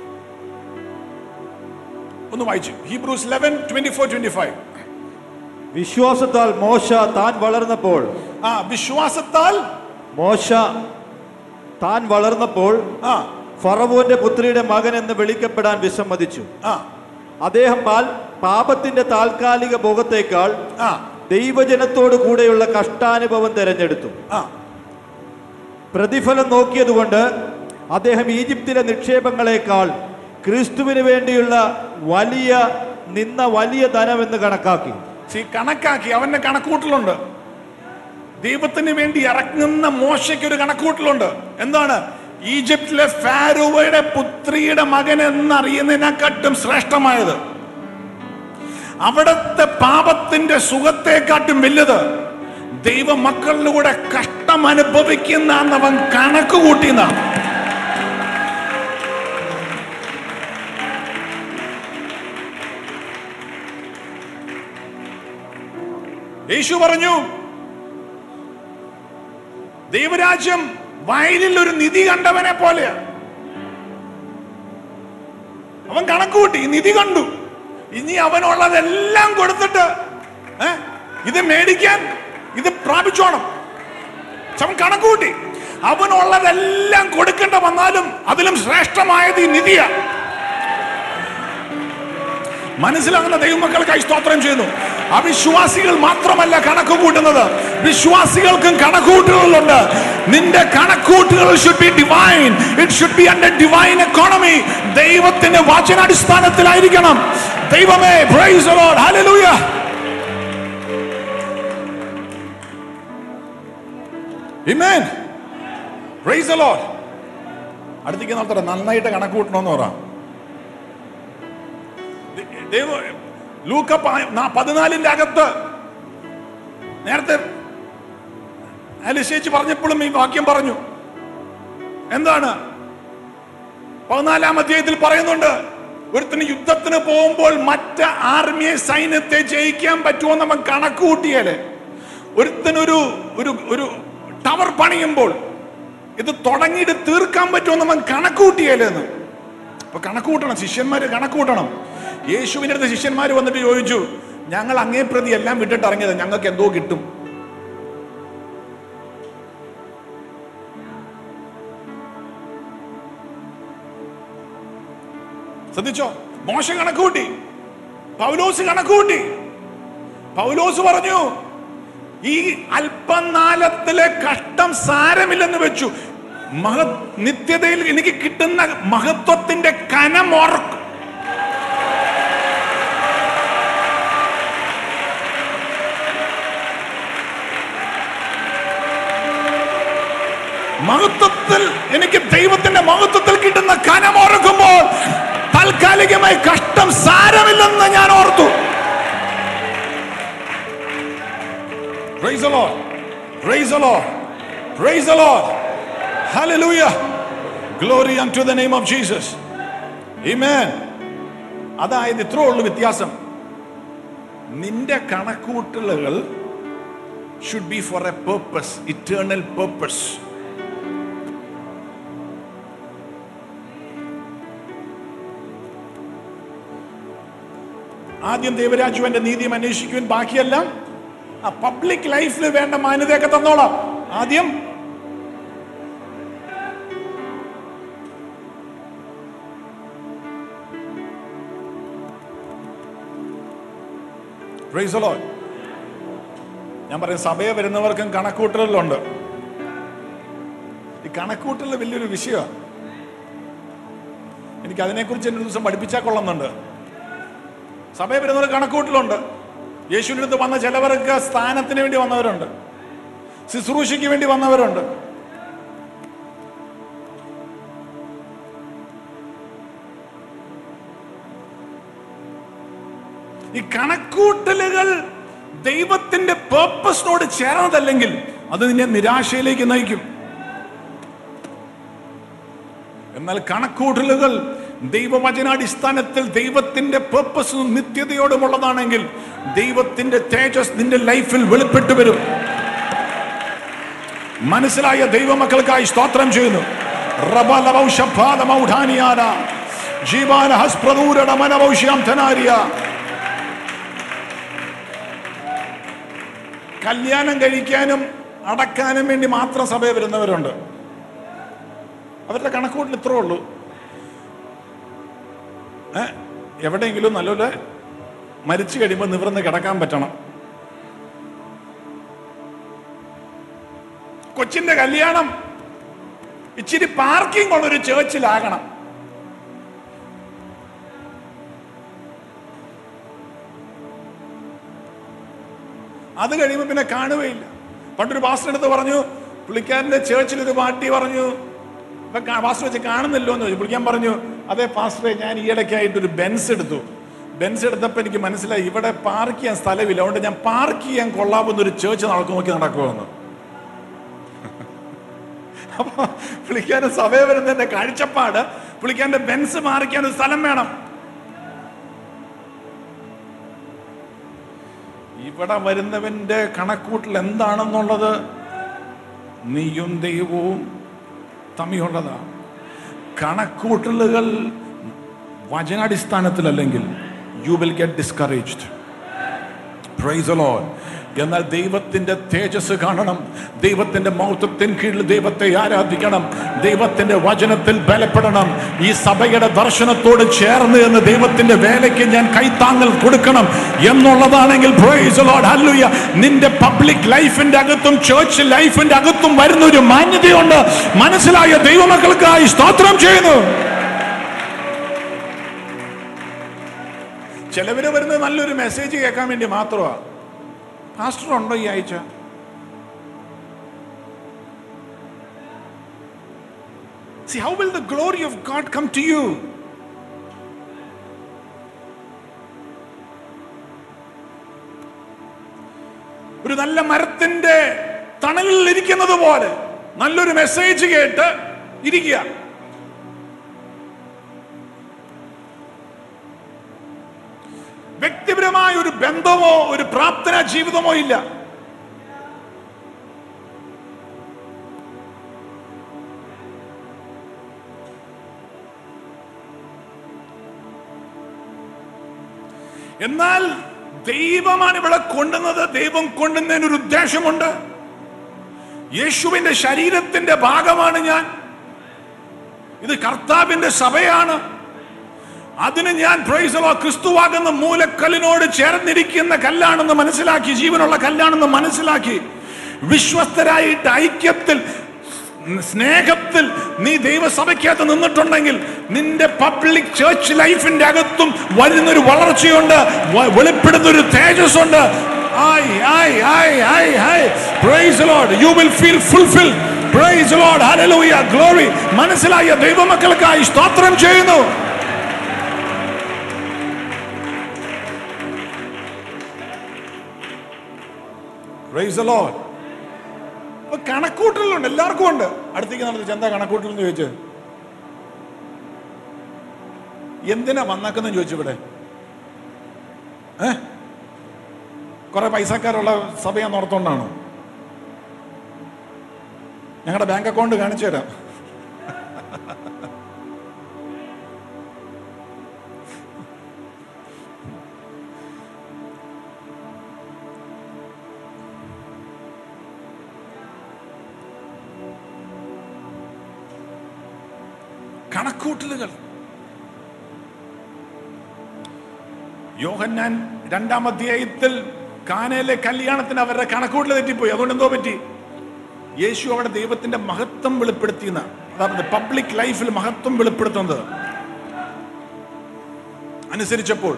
ഒന്ന് വായിച്ചു Hebrews eleven twenty four twenty five വിശ്വാസത്താൽ മോശ താൻ വളർന്നപ്പോൾ ആ വിശ്വാസത്താൽ മോശ താൻ വളർന്നപ്പോൾ ആ ഫറവോന്റെ പുത്രിയുടെ മകൻ എന്ന് വിളിക്കപ്പെടാൻ വിസമ്മതിച്ചു ആ അദ്ദേഹം പാൽ- പാപത്തിന്റെ താൽക്കാലിക ഭോഗത്തേക്കാൾ ആ ദൈവജനത്തോടു കൂടെയുള്ള കഷ്ടാനുഭവം തെരഞ്ഞെടുത്തു ആ പ്രതിഫലം നോക്കിയതുകൊണ്ട് അദ്ദേഹം ഈജിപ്തിലെ നിക്ഷേപങ്ങളെക്കാൾ ക്രിസ്തുവിന് വേണ്ടിയുള്ള വലിയ നിന്ന വലിയ ധനമെന്ന് കണക്കാക്കി See, കണക്കാക്കി അവന്റെ കണക്കൂട്ടലുണ്ട് ദൈവത്തിന് വേണ്ടി ഇറങ്ങുന്ന മോശയ്ക്ക് ഒരു കണക്കൂട്ടലുണ്ട് എന്താണ് ഈജിപ്തിലെ ഫാരോവയുടെ പുത്രിയുടെ മകൻ എന്നറിയുന്നതിനെക്കാട്ടും ശ്രേഷ്ഠമായത് അവിടത്തെ പാപത്തിന്റെ സുഖത്തെക്കാട്ടും വലുത് ദൈവ മക്കളിലൂടെ കഷ്ടം അനുഭവിക്കുന്ന അവൻ കണക്ക് കൂട്ടിയെന്നാണ് യേശു പറഞ്ഞു ദൈവരാജ്യം വയലിൽ ഒരു നിധി കണ്ടവനെ പോലെയാ അവൻ കണക്കുകൂട്ടി നിധി കണ്ടു ഇനി അവനുള്ളതെല്ലാം കൊടുത്തിട്ട് ഏ, ഇത് മേടിക്കാൻ ഇത് പ്രാപിച്ചോണം അവൻ കണക്കുകൂട്ടി അവനുള്ളതെല്ലാം കൊടുക്കേണ്ട വന്നാലും അതിലും ശ്രേഷ്ഠമായത് ഈ നിധിയാ മനസ്സിലാകുന്ന ദൈവമക്കൾക്കായി സ്തോത്രം ചെയ്യുന്നു അവിശ്വാസികൾ മാത്രമല്ല കണക്ക് കൂട്ടുന്നത് വിശ്വാസികൾക്കും കണക്കുകൂട്ടുകളുണ്ട് നിന്റെ കണക്കൂട്ടുകൾ should be divine it should be under divine economy ദൈവത്തിന്റെ വചനാടിസ്ഥാനത്തിലായിരിക്കണം ദൈവമേ praise lord hallelujah Amen. Praise the Lord. അടുത്തേക്ക് നടത്തട്ടെ നന്നായിട്ട് കണക്ക് കൂട്ടണമെന്ന് പറ ദൈവ ലൂക്ക പ- നാ- പതിനാലിന്റെ അകത്ത് നേരത്തെ അലിശേച്ചി പറഞ്ഞപ്പോഴും ഈ വാക്യം പറഞ്ഞു എന്താണ് പതിനാലാം അധ്യായത്തിൽ പറയുന്നുണ്ട് ഒരുത്തിന് യുദ്ധത്തിന് പോകുമ്പോൾ മറ്റ് ആർമിയെ സൈന്യത്തെ ജയിക്കാൻ പറ്റുമോ നമ്മൾ കണക്ക് കൂട്ടിയാല് ഒരുത്തിനൊരു ഒരു ഒരു ടവർ പണിയുമ്പോൾ ഇത് തുടങ്ങിയിട്ട് തീർക്കാൻ പറ്റുമോ നമ്മൾ കണക്ക് കൂട്ടിയാലെന്ന് അപ്പൊ കണക്ക് കൂട്ടണം ശിഷ്യന്മാര് കണക്ക് കൂട്ടണം യേശുവിന്റെ അടുത്ത് ശിഷ്യന്മാർ വന്നിട്ട് ചോദിച്ചു ഞങ്ങൾ അങ്ങേ പ്രതി എല്ലാം വിട്ടിട്ട് ഇറങ്ങിയത് ഞങ്ങൾക്ക് എന്തോ കിട്ടും ശ്രദ്ധിച്ചോ മോശ കണക്ക് കൂട്ടി പൗലോസ് കണക്ക് കൂട്ടി പൗലോസ് പറഞ്ഞു ഈ അല്പനാലത്തിലെ കഷ്ടം സാരമില്ലെന്ന് വെച്ചു മഹ നിത്യതയിൽ എനിക്ക് കിട്ടുന്ന മഹത്വത്തിന്റെ കനം ഓർക്കും മഹത്വത്തിൽ എനിക്ക് ദൈവത്തിന്റെ മഹത്വത്തിൽ കിട്ടുന്ന കനം ഓർക്കുമ്പോൾ താൽക്കാലികമായി കഷ്ടം സാരമില്ലെന്ന് ഞാൻ ഓർത്തു Praise the Lord. Praise the Lord. Praise the Lord. Hallelujah. Glory unto the name of Jesus. Amen. അതായത് ഇത്രേ ഉള്ളൂ വ്യത്യാസം നിന്റെ കണക്കൂട്ടലുകൾ should be for a purpose eternal purpose ആദ്യം ദൈവരാജുവിന്റെ നീതിയും അന്വേഷിക്കുവാൻ ബാക്കിയെല്ലാം ആ പബ്ലിക് ലൈഫിൽ വേണ്ട മാന്യതയൊക്കെ തന്നോളാം ആദ്യം Praise the Lord. ഞാൻ പറയും സഭയെ വരുന്നവർക്കും കണക്കൂട്ടലുണ്ട് ഈ കണക്കൂട്ടൽ വലിയൊരു വിഷയമാണ് എനിക്ക് അതിനെക്കുറിച്ച് ഒരു ദിവസം പഠിപ്പിച്ചാൽ കൊള്ളുന്നുണ്ട് സഭയിൽ വരുന്നവർ കണക്കൂട്ടലുണ്ട് യേശുവിൻ്റെ അടുത്ത് വന്ന ചിലവർക്ക് സ്ഥാനത്തിന് വേണ്ടി വന്നവരുണ്ട് ശുശ്രൂഷയ്ക്ക് വേണ്ടി വന്നവരുണ്ട് ഈ കണക്കൂട്ടലുകൾ ദൈവത്തിന്റെ പേർപ്പസിനോട് ചേർന്നതല്ലെങ്കിൽ അത് നിന്നെ നിരാശയിലേക്ക് നയിക്കും എന്നാൽ കണക്കൂട്ടലുകൾ ദൈവവചനാടിസ്ഥാനത്തിൽ ദൈവത്തിന്റെ പേർപ്പസും നിത്യതയോടുമുള്ളതാണെങ്കിൽ ദൈവത്തിന്റെ തേജസ് നിന്റെ ലൈഫിൽ വെളിപ്പെട്ടു വരും മനസ്സിലായ ദൈവമക്കൾക്കായി സ്തോത്രം ചെയ്യുന്നു റബലവൗഷഭാലമൗഢാനിയാന ജീവാന ഹസ്പ്രദൂരണ മനവൗഷ്യാം ധനാരിയ കല്യാണം കഴിക്കാനും അടക്കാനും വേണ്ടി മാത്രം സഭയിൽ വരുന്നവരുണ്ട് അവരുടെ കണക്കൂട്ടിൽ ഇത്രേ ഉള്ളൂ ഏ, എവിടെയെങ്കിലും നല്ലപോലെ മരിച്ചു കഴിയുമ്പോൾ നിവർന്ന് കിടക്കാൻ പറ്റണം കൊച്ചിന്റെ കല്യാണം ഇച്ചിരി പാർക്കിംഗ് ഉള്ളൊരു ചേർച്ചിലാകണം അത് കഴിയുമ്പോൾ പിന്നെ കാണുകയില്ല പണ്ടൊരു പാസ്റ്റർ എടുത്ത് പറഞ്ഞു പുള്ളിക്കാരന്റെ ചേർച്ചിൽ ഒരു പാട്ടി പറഞ്ഞു അപ്പൊ പാസ്റ്റർ വെച്ച് കാണുന്നില്ലോ എന്ന് ചോദിച്ചു പുള്ളിക്കാൻ പറഞ്ഞു അതെ പാസ്റ്ററെ ഞാൻ ഈയിടയ്ക്കായിട്ട് ഒരു ബെൻസ് എടുത്തു ബെൻസ് എടുത്തപ്പോൾ എനിക്ക് മനസ്സിലായി ഇവിടെ പാർക്ക് ചെയ്യാൻ സ്ഥലമില്ല അതുകൊണ്ട് ഞാൻ പാർക്ക് ചെയ്യാൻ കൊള്ളാവുന്ന ഒരു ചേർച്ച് നടക്കും നോക്കി നടക്കുമെന്ന് അപ്പൊ പുള്ളിക്കാരൻ സഭയെ വരുന്നതിന്റെ കാഴ്ചപ്പാട് പുള്ളിക്കാരന്റെ ബെൻസ് മാറിക്കാൻ ഒരു സ്ഥലം വേണം ഇവിടെ വരുന്നവന്റെ കണക്കൂട്ടൽ എന്താണെന്നുള്ളത് നീയും ദൈവവും തമ്മിലുള്ളതാണ് കണക്കൂട്ടലുകൾ വചനാടിസ്ഥാനത്തിലല്ലെങ്കിൽ you will get discouraged praise lord എന്നാൽ ദൈവത്തിന്റെ തേജസ് കാണണം ദൈവത്തിന്റെ മൗത്വത്തിന് കീഴിൽ ദൈവത്തെ ആരാധിക്കണം ദൈവത്തിന്റെ വചനത്തിൽ ബലപ്പെടണം ഈ സഭയുടെ ദർശനത്തോട് ചേർന്ന് എന്ന് ദൈവത്തിന്റെ വേലയ്ക്ക് ഞാൻ കൈത്താങ്ങൽ കൊടുക്കണം എന്നുള്ളതാണെങ്കിൽ പ്രൈസ് ലോഡ് ഹല്ലേലൂയ നിന്റെ പബ്ലിക് ലൈഫിന്റെ അകത്തും ചേർച്ച് ലൈഫിന്റെ അകത്തും വരുന്ന ഒരു മാന്യതയുണ്ട് മനസ്സിലായ ദൈവമക്കൾക്കായി സ്തോത്രം ചെയ്യുന്നു ചിലവര് വരുന്നത് നല്ലൊരു മെസ്സേജ് കേൾക്കാൻ വേണ്ടി മാത്രമാണ് പാസ്റ്റർ ഉണ്ടോ ഈ ആഴ്ച See, how will the glory of God come to you? ഒരു നല്ല മരത്തിന്റെ തണലിൽ ഇരിക്കുന്നത് പോലെ നല്ലൊരു മെസ്സേജ് കേട്ട് ഇരിക്കുക വ്യക്തിപരമായ ഒരു ബന്ധമോ ഒരു പ്രാർത്ഥന ജീവിതമോ ഇല്ല എന്നാൽ ദൈവമാണ് ഇവിടെ കൊണ്ടുവന്നത് ദൈവം കൊണ്ടുവന്നതിന് ഒരു ഉദ്ദേശമുണ്ട് യേശുവിന്റെ ശരീരത്തിന്റെ ഭാഗമാണ് ഞാൻ ഇത് കർത്താവിന്റെ സഭയാണ് അതിന് ഞാൻ പ്രൈസലോ ക്രിസ്തുവാകുന്ന മൂലക്കല്ലിനോട് ചേർന്നിരിക്കുന്ന കല്ലാണെന്ന് മനസ്സിലാക്കി ജീവനുള്ള കല്ലാണെന്ന് മനസ്സിലാക്കി വിശ്വസ്തരായിട്ട് ഐക്യത്തിൽ സ്നേഹത്തിൽ നീ ദൈവസഭയ്ക്കകത്ത് നിന്നിട്ടുണ്ടെങ്കിൽ നിന്റെ പബ്ലിക് ചേർച്ച് ലൈഫിന്റെ അകത്തും വരുന്നൊരു വളർച്ചയുണ്ട് വ- വെളിപ്പെടുന്ന ഒരു തേജസ് ഉണ്ട് ആയ് ആയ് ആയ് ആയ് ആയ് praise lord you will feel fulfil praise lord hallelujah glory മനസ്സിലായ ദൈവമക്കൾക്കായി സ്തോത്രം ചെയ്യുന്നു പ്രൈസ് ലോർഡ് അപ്പൊ കണക്കൂട്ടലുണ്ട് എല്ലാവർക്കും ഉണ്ട് അടുത്തേക്ക് നടന്നിട്ട് എന്താ കണക്കൂട്ടൽ എന്ന് ചോദിച്ചു എന്തിനാ വന്നേക്കെന്ന് ചോദിച്ചു ഇവിടെ ഏ കുറെ പൈസക്കാരുള്ള സഭയാന്ന് ഓർത്തോണ്ടാണോ ഞങ്ങളുടെ ബാങ്ക് അക്കൗണ്ട് കാണിച്ചു തരാം കണക്കൂട്ടലുകൾ യോഹന്നാൻ രണ്ടാം അധ്യായത്തിൽ കാനയിലെ കല്യാണത്തിന് അവരുടെ കണക്കൂട്ടൽ തെറ്റിപ്പോയി അതുകൊണ്ട് എന്തോ പറ്റി യേശു അവിടെ ദൈവത്തിന്റെ മഹത്വം വെളിപ്പെടുത്തിയെന്ന അതായത് പബ്ലിക് ലൈഫിൽ മഹത്വം വെളിപ്പെടുത്തുന്നത് അനുസരിച്ചപ്പോൾ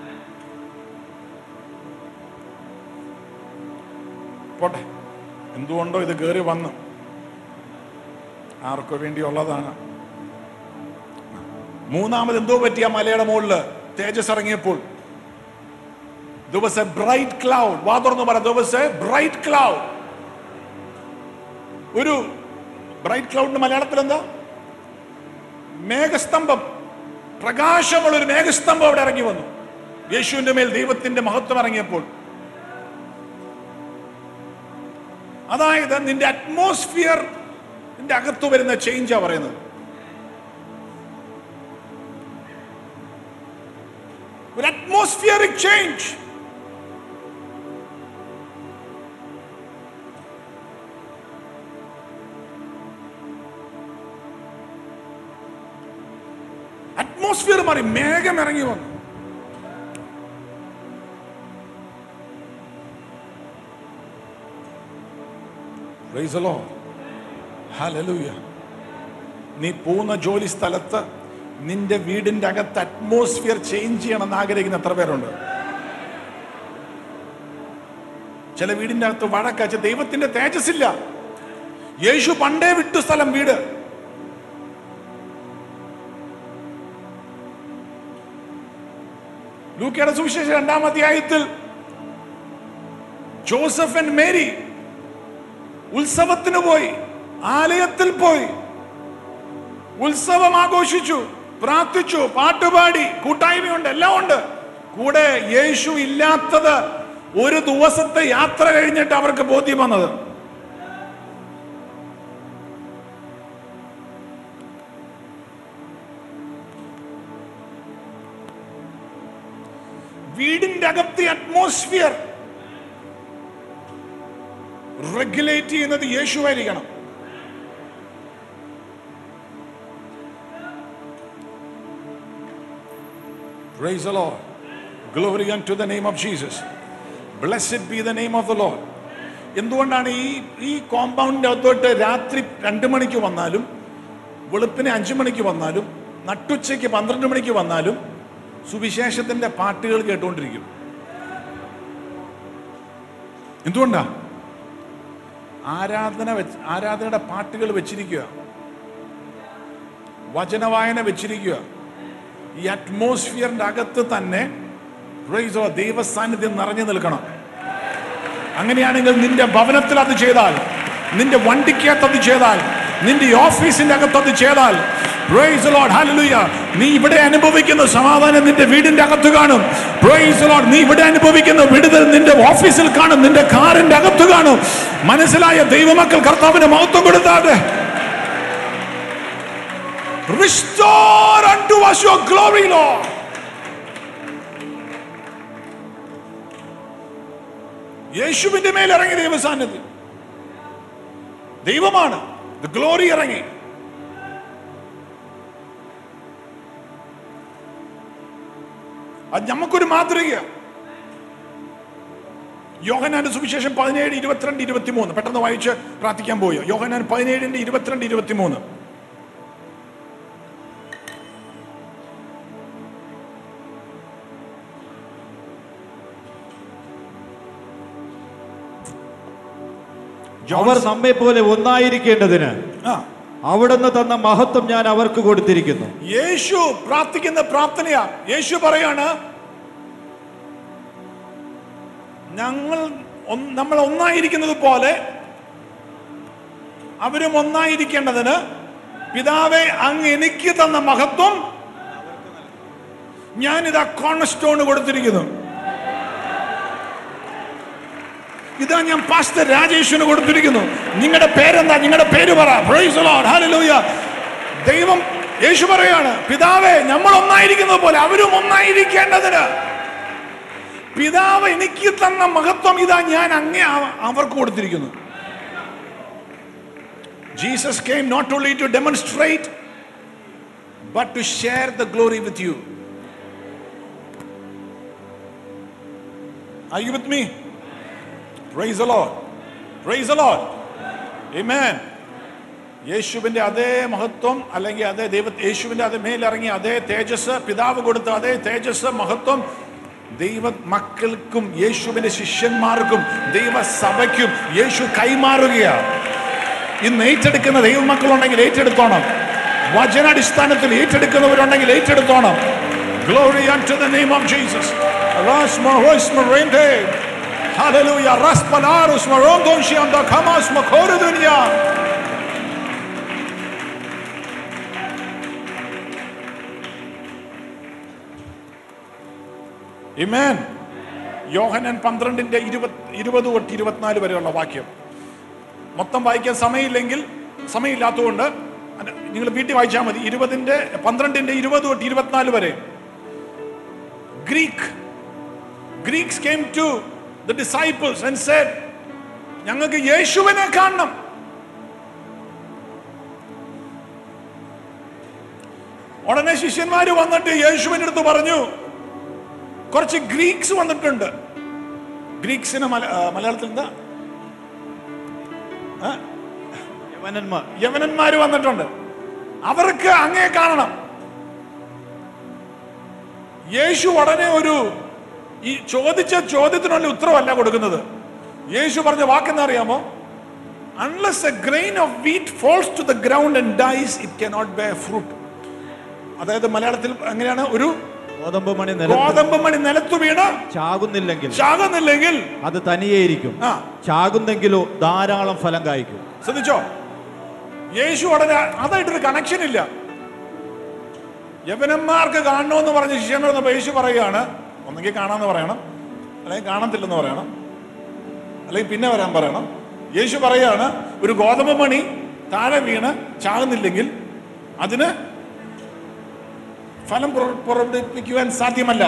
പോട്ടെ എന്തുകൊണ്ടോ ഇത് കയറി വന്നു ആർക്കു വേണ്ടിയുള്ളതാണ് മൂന്നാമത് എന്തോ പറ്റി ആ മലയുടെ മുകളില് തേജസ് ഇറങ്ങിയപ്പോൾ ദിവസ ബ്രൈറ്റ് ക്ലൗഡ് വാ തുറന്നു പറ ദിവസ ബ്രൈറ്റ് ക്ലൗഡ് ഒരു ബ്രൈറ്റ് ക്ലൗഡിന്റെ മലയാളത്തിൽ എന്താ മേഘസ്തംഭം പ്രകാശമുള്ള ഒരു മേഘസ്തംഭം അവിടെ ഇറങ്ങി വന്നു യേശുവിന്റെ മേൽ ദൈവത്തിന്റെ മഹത്വം ഇറങ്ങിയപ്പോൾ അതായത് നിന്റെ അറ്റ്മോസ്ഫിയർ നിന്റെ അകത്ത് വരുന്ന ചേഞ്ചാ പറയുന്നത് ഒരു അറ്റ്മോസ്ഫിയറിക് ചേഞ്ച് അറ്റ്മോസ്ഫിയർ മാറി മേഘം ഇറങ്ങി വന്നു Praise the Lord. Hallelujah. നീ പോകുന്ന ജോലി സ്ഥലത്ത് നിന്റെ വീടിന്റെ അകത്ത് അറ്റ്മോസ്ഫിയർ ചേഞ്ച് ചെയ്യണമെന്ന് ആഗ്രഹിക്കുന്ന എത്ര പേരുണ്ട് ചില വീടിന്റെ അകത്ത് വഴക്കച്ച ദൈവത്തിന്റെ തേജസ്സില്ല യേശു പണ്ടേ വിട്ടു സ്ഥലം വീട് ലൂക്കയുടെ സുവിശേഷം രണ്ടാം അധ്യായത്തിൽ ജോസഫ് ആൻഡ് മേരി ഉത്സവത്തിന് പോയി ആലയത്തിൽ പോയി ഉത്സവം ആഘോഷിച്ചു പ്രാർത്ഥിച്ചു പാട്ടുപാടി കൂട്ടായ്മയുണ്ട് എല്ലാം ഉണ്ട് കൂടെ യേശു ഇല്ലാത്തത് ഒരു ദിവസത്തെ യാത്ര കഴിഞ്ഞിട്ട് അവർക്ക് ബോധ്യം വന്നത് വീടിന്റെ അകത്തെ അറ്റ്മോസ്ഫിയർ റെഗുലേറ്റ് ചെയ്യുന്നത് യേശുവായിരിക്കണം Praise the Lord. Glory unto the name of Jesus. Blessed be the name of the Lord. എന്തുകൊണ്ടാണ് ഈ ഈ കോമ്പൗണ്ടിന്റെ അകത്തോട്ട് രാത്രി രണ്ട് മണിക്ക് വന്നാലും വെളുപ്പിന് അഞ്ചു മണിക്ക് വന്നാലും നട്ടുച്ചയ്ക്ക് പന്ത്രണ്ട് മണിക്ക് വന്നാലും സുവിശേഷത്തിന്റെ പാട്ടുകൾ കേട്ടുകൊണ്ടിരിക്കും എന്തുകൊണ്ടാ ആരാധന വെച്ച് ആരാധനയുടെ പാട്ടുകൾ വെച്ചിരിക്കുക വചനവായന വെച്ചിരിക്കുക ഈ അറ്റ്മോസ്ഫിയറിന്റെ അകത്ത് തന്നെ praise the Lord, ദൈവ സാന്നിധ്യം നിറഞ്ഞു നിൽക്കണം അങ്ങനെയാണെങ്കിൽ നിന്റെ ഭവനത്തിൽ അത് ചെയ്താൽ നിന്റെ വണ്ടിക്കകത്ത് അത് ചെയ്താൽ നിന്റെ ഓഫീസിന്റെ അകത്ത് അത് ചെയ്താൽ Praise the Lord, hallelujah. നീ ഇവിടെ അനുഭവിക്കുന്ന സമാധാനം നിന്റെ വീടിന്റെ അകത്ത് കാണും Praise the Lord. നീ ഇവിടെ അനുഭവിക്കുന്ന വിടുതൽ നിന്റെ ഓഫീസിൽ കാണും നിന്റെ കാറിന്റെ അകത്ത് കാണും മനസ്സിലായ ദൈവമക്കൾ കർത്താവിന് മഹത്വം കൊടുത്താട്ടെ Restore unto us your glory, Lord. യേശുവിന്റെ മേൽ ഇറങ്ങി ദൈവസാന്നിധ്യം ദൈവമാണ് ഗ്ലോറി ഇറങ്ങി അത് നമുക്കൊരു മാതൃക യോഹനാന്റെ സുവിശേഷം പതിനേഴ് ഇരുപത്തിരണ്ട് ഇരുപത്തിമൂന്ന് പെട്ടെന്ന് വായിച്ച് പ്രാർത്ഥിക്കാൻ പോയോ യോഹനാൻ പതിനേഴിന്റെ ഇരുപത്തിരണ്ട് ഇരുപത്തിമൂന്ന് അവർ നമ്മെ പോലെ ഒന്നായിരിക്കേണ്ടതിന് ആ അവിടുന്ന് തന്ന മഹത്വം ഞാൻ അവർക്ക് കൊടുത്തിരിക്കുന്നു യേശു പ്രാർത്ഥിക്കുന്ന പ്രാർത്ഥനയാ യേശു പറയാണ് ഞങ്ങൾ ഒന്ന്- നമ്മൾ ഒന്നായിരിക്കുന്നത് പോലെ അവരും ഒന്നായിരിക്കേണ്ടതിന് പിതാവെ അങ്ങ് എനിക്ക് തന്ന മഹത്വം ഞാനിതാ കോൺസ്റ്റോൺ കൊടുത്തിരിക്കുന്നു ഇതാ ഞാൻ പാസ്റ്റർ രാജേഷിന് കൊടുത്തിരിക്കുന്നു നിങ്ങളുടെ പേരെന്താ നിങ്ങളുടെ പേര് പറ Praise the Lord. Hallelujah. ദൈവം യേശു പറയാണ് പിതാവേ നമ്മൾ ഒന്നായിരിക്കുന്നത് പോലെ അവരും ഒന്നായിരിക്കേണ്ടതിന് പിതാവ് എനിക്ക് തന്ന മഹത്വം ഇതാ ഞാൻ അങ്ങേ അവ- അവർക്ക് കൊടുത്തിരിക്കുന്നു Jesus came not only to demonstrate but to share the glory with you Are you with me? Praise the Lord. Praise the Lord. Amen. യേശുവിന്റെ അതേ മഹത്വം അല്ലെങ്കിൽ അതേ ദൈവ യേശുവിന്റെ അതേ മേലിറങ്ങിയ അതേ തേജസ് പിതാവ് കൊടുത്ത അതേ തേജസ് മഹത്വം ദൈവ മക്കൾക്കും യേശുവിന്റെ ശിഷ്യന്മാർക്കും ദൈവസഭയ്ക്കും യേശു കൈമാറുകയാണ് ഇന്ന് ഏറ്റെടുക്കുന്ന ദൈവമക്കളുണ്ടെങ്കിൽ ഏറ്റെടുത്തോണം വചനാടിസ്ഥാനത്തിൽ ഏറ്റെടുക്കുന്നവരുണ്ടെങ്കിൽ ഏറ്റെടുത്തോണം glory unto the name of Jesus Rasma Rosma Rente Hallelujah Raspalarus Marondon Shianda Kamas Makoro Dunya Amen യോഹനൻ പന്ത്രണ്ടിന്റെ ഇരുപത് ഇരുപത് തൊട്ട് ഇരുപത്തിനാല് വരെയുള്ള വാക്യം മൊത്തം വായിക്കാൻ സമയമില്ലെങ്കിൽ സമയമില്ലാത്തതുകൊണ്ട് അത് നിങ്ങൾ വീട്ടിൽ വായിച്ചാൽ മതി ഇരുപതിന്റെ പന്ത്രണ്ടിന്റെ ഇരുപത് തൊട്ട് ഇരുപത്തിനാല് വരെ Greek Greeks came to the disciples and said ഞങ്ങൾക്ക് യേശുവിനെ കാണണം ഉടനെ ശിഷ്യന്മാര് വന്നിട്ട് യേശുവിന്റെ അടുത്ത് പറഞ്ഞു കുറച്ച് ഗ്രീക്സ് വന്നിട്ടുണ്ട് ഗ്രീക്സിന് മല- ആ, മലയാളത്തിൽ എന്താ ആ? യവനന്മാർ യവനന്മാര് വന്നിട്ടുണ്ട് അവർക്ക് അങ്ങേ കാണണം യേശു ഉടനെ ഒരു ഈ ചോദിച്ച ചോദ്യത്തിനുള്ള ഉത്തരവല്ല കൊടുക്കുന്നത് യേശു പറഞ്ഞ വാക്കെന്താ അറിയാമോ unless a grain of wheat falls to the ground and dies it cannot be fruit അതായത് മലയാളത്തിൽ എങ്ങനെയാണ് ഒരു ഗോതമ്പ് മണി നിലത്ത് ഗോതമ്പ് മണി നിലത്തു വീണ് ചാകുന്നില്ലെങ്കിൽ ചാകുന്നില്ലെങ്കിൽ അത് തനിയേയിരിക്കും ആ ചാകുന്നെങ്കിലോ ധാരാളം ഫലം കായ്ക്കും ശ്രദ്ധിച്ചോ യേശു ഉടനെ അതായിട്ടൊരു കണക്ഷൻ ഇല്ല യവനന്മാർക്ക് കാണണമെന്ന് പറഞ്ഞ് ശിഷ്യനോട് യേശു പറയുകയാണ് ഒന്നെങ്കിൽ കാണാന്ന് പറയണം അല്ലെങ്കിൽ കാണത്തില്ലെന്ന് പറയണം അല്ലെങ്കിൽ പിന്നെ വരാൻ പറയണം യേശു പറയാണ് ഒരു ഗോതമ്പ് മണി താഴെ വീണ് ചാകുന്നില്ലെങ്കിൽ അതിന് ഫലം പുറ- പുറപ്പെടുവിക്കുവാൻ സാധ്യമല്ല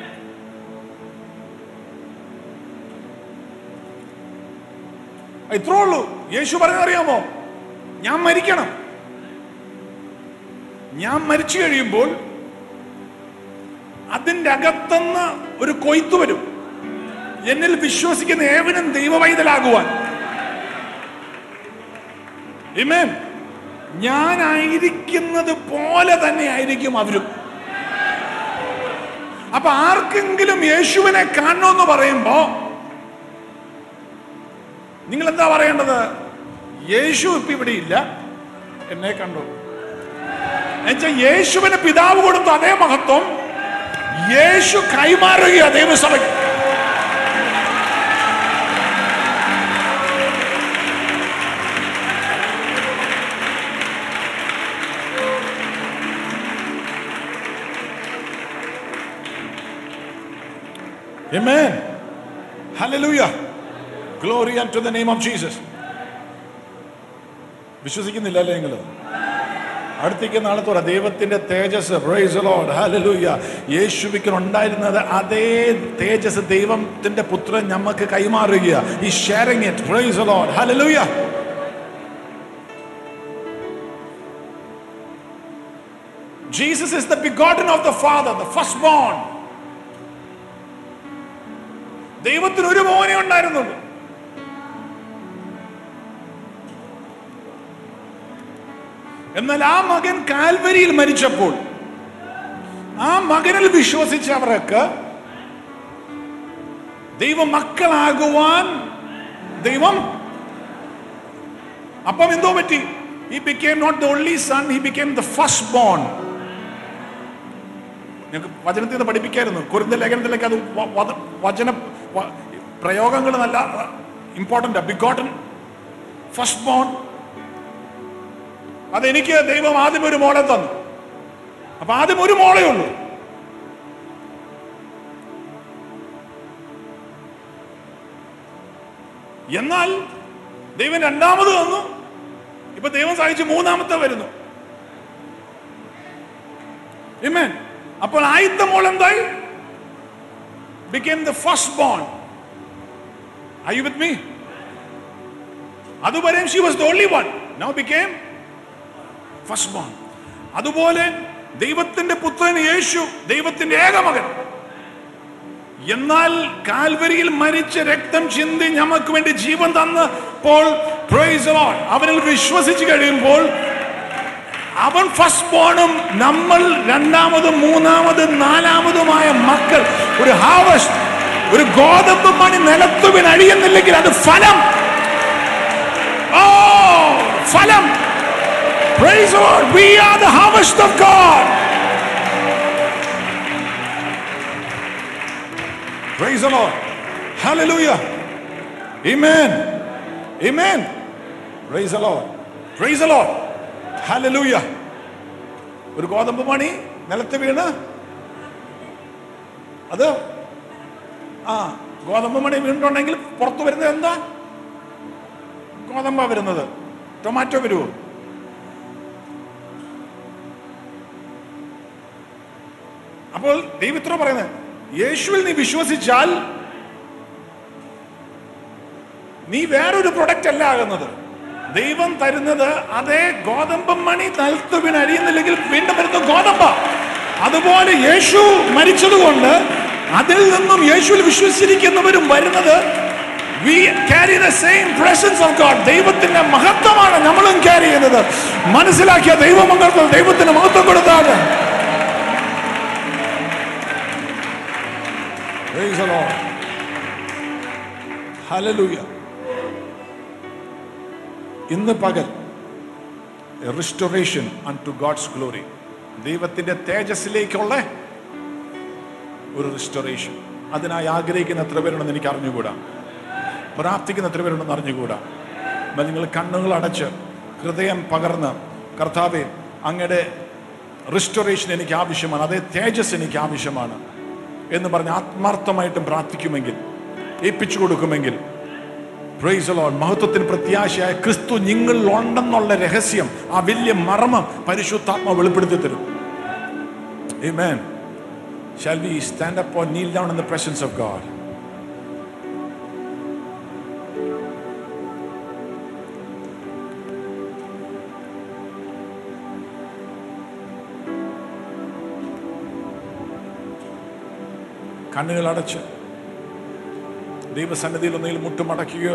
ഇത്രേ ഉള്ളൂ യേശു പറഞ്ഞതറിയാമോ ഞാൻ മരിക്കണം ഞാൻ മരിച്ചു കഴിയുമ്പോൾ അതിൻ്റെ അകത്തുനിന്ന് ഒരു കൊയ്ത്ത് വരും എന്നിൽ വിശ്വസിക്കുന്ന ഏവനും ദൈവവൈതലാകുവാൻ Amen. ഞാനായിരിക്കുന്നത് പോലെ തന്നെ ആയിരിക്കും അവരും അപ്പൊ ആർക്കെങ്കിലും യേശുവിനെ കാണണമെന്ന് പറയുമ്പോ നിങ്ങൾ എന്താ പറയേണ്ടത് യേശു ഇപ്പൊ ഇവിടെ ഇല്ല എന്നെ കണ്ടു എന്നുവെച്ചാൽ യേശുവിന് പിതാവ് കൊടുത്ത അതേ മഹത്വം യേശു കൈമാറുക ദൈവസഭയ്ക്ക് Amen. Hallelujah. Glory unto the name of Jesus. വിശ്വസിക്കുന്നില്ല അല്ലേ നിങ്ങൾ അടുത്തേക്ക് നാളെ തുറ ദൈവത്തിന്റെ തേജസ് പ്രൈസ് ലോർഡ് ഹല്ലേലൂയ യേശുവിക്ക് ഉണ്ടായിരുന്നത് അതേ തേജസ് ദൈവത്തിന്റെ പുത്രൻ നമുക്ക് കൈമാറുക ഈ sharing it praise lord hallelujah Jesus is the begotten of the Father, the firstborn. ദൈവത്തിന് ഒരു മോനെ ഉണ്ടായിരുന്നുള്ളൂ എന്നാൽ ആ മകൻ കാൽവരിയിൽ മരിച്ചപ്പോൾ ആ മകനിൽ വിശ്വസിച്ചവർക്ക് ദൈവ മക്കളാകുവാൻ ദൈവം അപ്പം എന്തോ പറ്റി he became not the only son he became the first born ഞങ്ങൾക്ക് വചനത്തിൽ നിന്ന് പഠിപ്പിക്കായിരുന്നു കുരുന്ന ലേഖനത്തിലേക്ക് അത് വ- വത- വചന വ- പ്രയോഗങ്ങൾ നല്ല ഇമ്പോർട്ടൻ്റ് ബിഗോട്ടൻ ഫസ്റ്റ് ബോൺ അതെനിക്ക് ദൈവം ആദ്യം ഒരു മോളെ തന്നു അപ്പൊ ആദ്യം ഒരു മോളേ ഉള്ളൂ എന്നാൽ ദൈവം രണ്ടാമത് തന്നു ഇപ്പൊ ദൈവം സഹിച്ച് മൂന്നാമത്തെ വരുന്നു Amen. അപ്പോൾ ആദ്യത്തെ മോൾ എന്തായി became the first born are you with me അതുവരെയും she was the only one now became first born അതുപോലെ ദൈവത്തിന്റെ പുത്രൻ യേശു ദൈവത്തിന്റെ ഏകമകൻ എന്നാൽ കാൽവരിയിൽ മരിച്ച രക്തം ചിന്തി ഞമ്മക്ക് വേണ്ടി ജീവൻ തന്നപ്പോൾ praise the Lord. അവനിൽ വിശ്വസിച്ച് കഴിയുമ്പോൾ അവൻ ഫസ്റ്റ് ബോണും നമ്മൾ രണ്ടാമതും മൂന്നാമതും നാലാമതുമായ മക്കൾ ഒരു ഹാവസ്റ്റ് ഒരു ഗോതമ്പ് മണി നിലത്തു വീണഴിയുന്നില്ലെങ്കിൽ അത് ഫലം ഓ ഫലം Praise the Lord. We are the harvest of God. Praise the Lord. Hallelujah. Amen. Amen. Praise the Lord. Praise the Lord. Hallelujah. ഒരു ഗോതമ്പ് മണി നിലത്ത് വീണ് അത് ആ ഗോതമ്പ് മണി വീണിട്ടുണ്ടെങ്കിൽ പുറത്തു വരുന്നത് എന്താ ഗോതമ്പ വരുന്നത് ടൊമാറ്റോ വരുമോ അപ്പോൾ ദൈവത്ര പറയുന്നത് യേശുവിൽ നീ വിശ്വസിച്ചാൽ നീ വേറൊരു പ്രൊഡക്റ്റ് അല്ല ആകുന്നത് ദൈവം തരുന്നത് അതേ ഗോതമ്പ് മണി നിലത്ത് വീണ് അരിയുന്നില്ലെങ്കിൽ വീണ്ടും വരുന്ന ഗോതമ്പ അതുപോലെ യേശു മരിച്ചതുകൊണ്ട് അതിൽ നിന്നും യേശുവിൽ വിശ്വസിച്ചിരിക്കുന്നവരും വരുന്നത് we carry the same presence of God ദൈവത്തിന്റെ മഹത്വമാണ് നമ്മളും ക്യാരി ചെയ്യുന്നത് മനസ്സിലാക്കിയ ദൈവമംഗളത്തിൽ ദൈവത്തിന് മഹത്വം കൊടുത്താണ് Praise the Lord. Hallelujah. ഇന്ന് പകൽ restoration unto God's glory ദൈവത്തിന്റെ തേജസ്സിലേക്കുള്ള ഒരു റിസ്റ്റോറേഷൻ അതിനായി ആഗ്രഹിക്കുന്ന എത്ര പേരുണ്ടെന്ന് എനിക്ക് അറിഞ്ഞുകൂടാ പ്രാർത്ഥിക്കുന്ന എത്ര പേരുണ്ടെന്ന് അറിഞ്ഞുകൂടാ എന്നാൽ നിങ്ങൾ കണ്ണുകൾ അടച്ച് ഹൃദയം പകർന്ന് കർത്താവെ അങ്ങയുടെ റിസ്റ്റോറേഷൻ എനിക്ക് ആവശ്യമാണ് അതേ തേജസ് എനിക്ക് ആവശ്യമാണ് എന്ന് പറഞ്ഞ് ആത്മാർത്ഥമായിട്ടും പ്രാർത്ഥിക്കുമെങ്കിൽ ഏൽപ്പിച്ചു കൊടുക്കുമെങ്കിൽ പ്രൈസ് ലോഡ് മഹത്വത്തിന് പ്രത്യാശയായ ക്രിസ്തു നിങ്ങളിൽ ഉണ്ടെന്നുള്ള രഹസ്യം ആ വലിയ മർമ്മം പരിശുദ്ധാത്മ വെളിപ്പെടുത്തി തരും Amen. Shall we stand up or kneel down in the presence of God? കണ്ണുകൾ അടച്ച് ദൈവസന്നിധിയിൽ ഒന്നുകിൽ മുട്ടുമടക്കുകയോ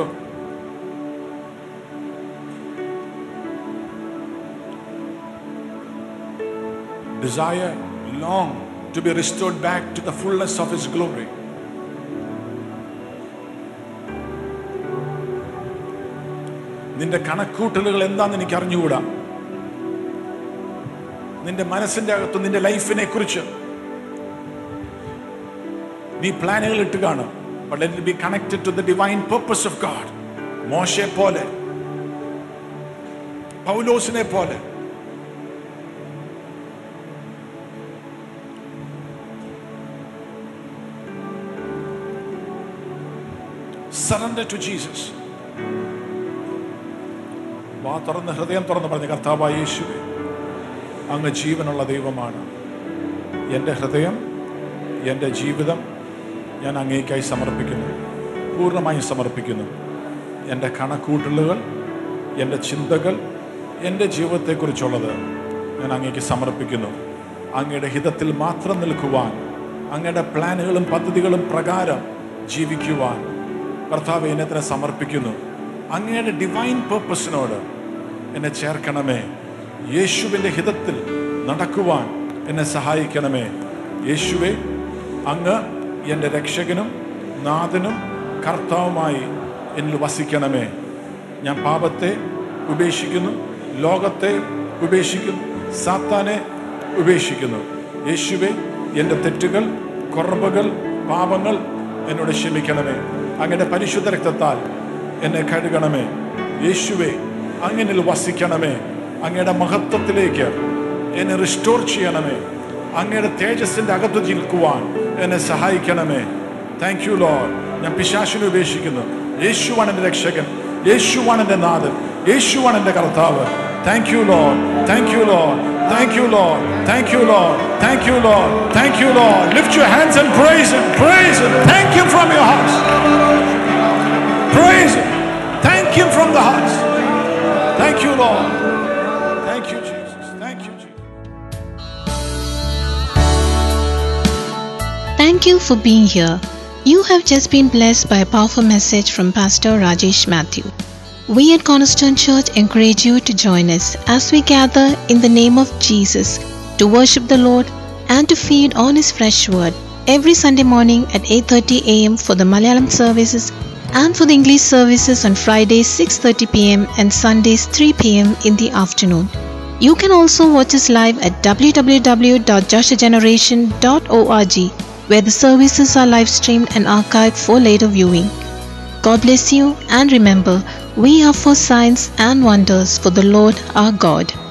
desire long to be restored back to the fullness of his glory. നിന്റെ കണക്കൂട്ടലുകൾ എന്താണെന്ന് എനിക്ക് അറിഞ്ഞുകൂടാ നിന്റെ മനസ്സിന്റെ അകത്ത് നിന്റെ ലൈഫിനെ കുറിച്ച് നീ പ്ലാനുകൾ ഇട്ട് കാണും but let it be connected to the divine purpose of God. മോശയെ പോലെ പൗലോസിനെ പോലെ സറണ്ടർ ടു ജീസസ് വാ തുറന്ന് ഹൃദയം തുറന്ന് പറഞ്ഞ കർത്താവായ യേശുവേ അങ്ങ് ജീവനുള്ള ദൈവമാണ് എൻ്റെ ഹൃദയം എൻ്റെ ജീവിതം ഞാൻ അങ്ങേക്കായി സമർപ്പിക്കുന്നു പൂർണ്ണമായും സമർപ്പിക്കുന്നു എൻ്റെ കണക്കൂട്ടലുകൾ എൻ്റെ ചിന്തകൾ എൻ്റെ ജീവിതത്തെക്കുറിച്ചുള്ളത് ഞാൻ അങ്ങേക്ക് സമർപ്പിക്കുന്നു അങ്ങയുടെ ഹിതത്തിൽ മാത്രം നിൽക്കുവാൻ അങ്ങയുടെ പ്ലാനുകളും പദ്ധതികളും പ്രകാരം ജീവിക്കുവാൻ കർത്താവ് എന്നെ തന്നെ സമർപ്പിക്കുന്നു അങ്ങയുടെ ഡിവൈൻ പേർപ്പസിനോട് എന്നെ ചേർക്കണമേ യേശുവിൻ്റെ ഹിതത്തിൽ നടക്കുവാൻ എന്നെ സഹായിക്കണമേ യേശുവെ അങ്ങ് എൻ്റെ രക്ഷകനും നാഥനും കർത്താവുമായി എന്നിൽ വസിക്കണമേ ഞാൻ പാപത്തെ ഉപേക്ഷിക്കുന്നു ലോകത്തെ ഉപേക്ഷിക്കുന്നു സാത്താനെ ഉപേക്ഷിക്കുന്നു യേശുവെ എൻ്റെ തെറ്റുകൾ കുറവുകൾ പാപങ്ങൾ എന്നോട് ക്ഷമിക്കണമേ അങ്ങയുടെ പരിശുദ്ധ രക്തത്താൽ എന്നെ കഴുകണമേ യേശുവെ അങ്ങനിൽ വസിക്കണമേ അങ്ങയുടെ മഹത്വത്തിലേക്ക് എന്നെ റിസ്റ്റോർ ചെയ്യണമേ അങ്ങയുടെ തേജസ്സിന്റെ അകത്ത് നിൽക്കുവാൻ എന്നെ സഹായിക്കണമേ താങ്ക് യു ലോഡ് ഞാൻ പിശാശിനെ ഉപേക്ഷിക്കുന്നു യേശുവാണ് എൻ്റെ രക്ഷകൻ യേശുവാണ് എൻ്റെ നാഥൻ യേശുവാണ് എൻ്റെ കർത്താവ് thank you lord thank you lord thank you lord thank you lord thank you lord thank you lord lift your hands and praise him praise him thank him from your hearts praise him thank him from the hearts thank you lord thank you Jesus thank you Jesus Thank you for being here. You have just been blessed by a powerful message from Pastor Rajesh Matthew. We at Cornerstone Church encourage you to join us as we gather in the name of Jesus to worship the Lord and to feed on his fresh word every Sunday morning at 8:30 a.m. for the Malayalam services and for the English services on Fridays 6:30 p.m. and Sundays 3 p.m. in the afternoon. You can also watch us live at www.joshageneration.org where the services are live streamed and archived for later viewing. God bless you and remember, we are for signs and wonders for the Lord our God.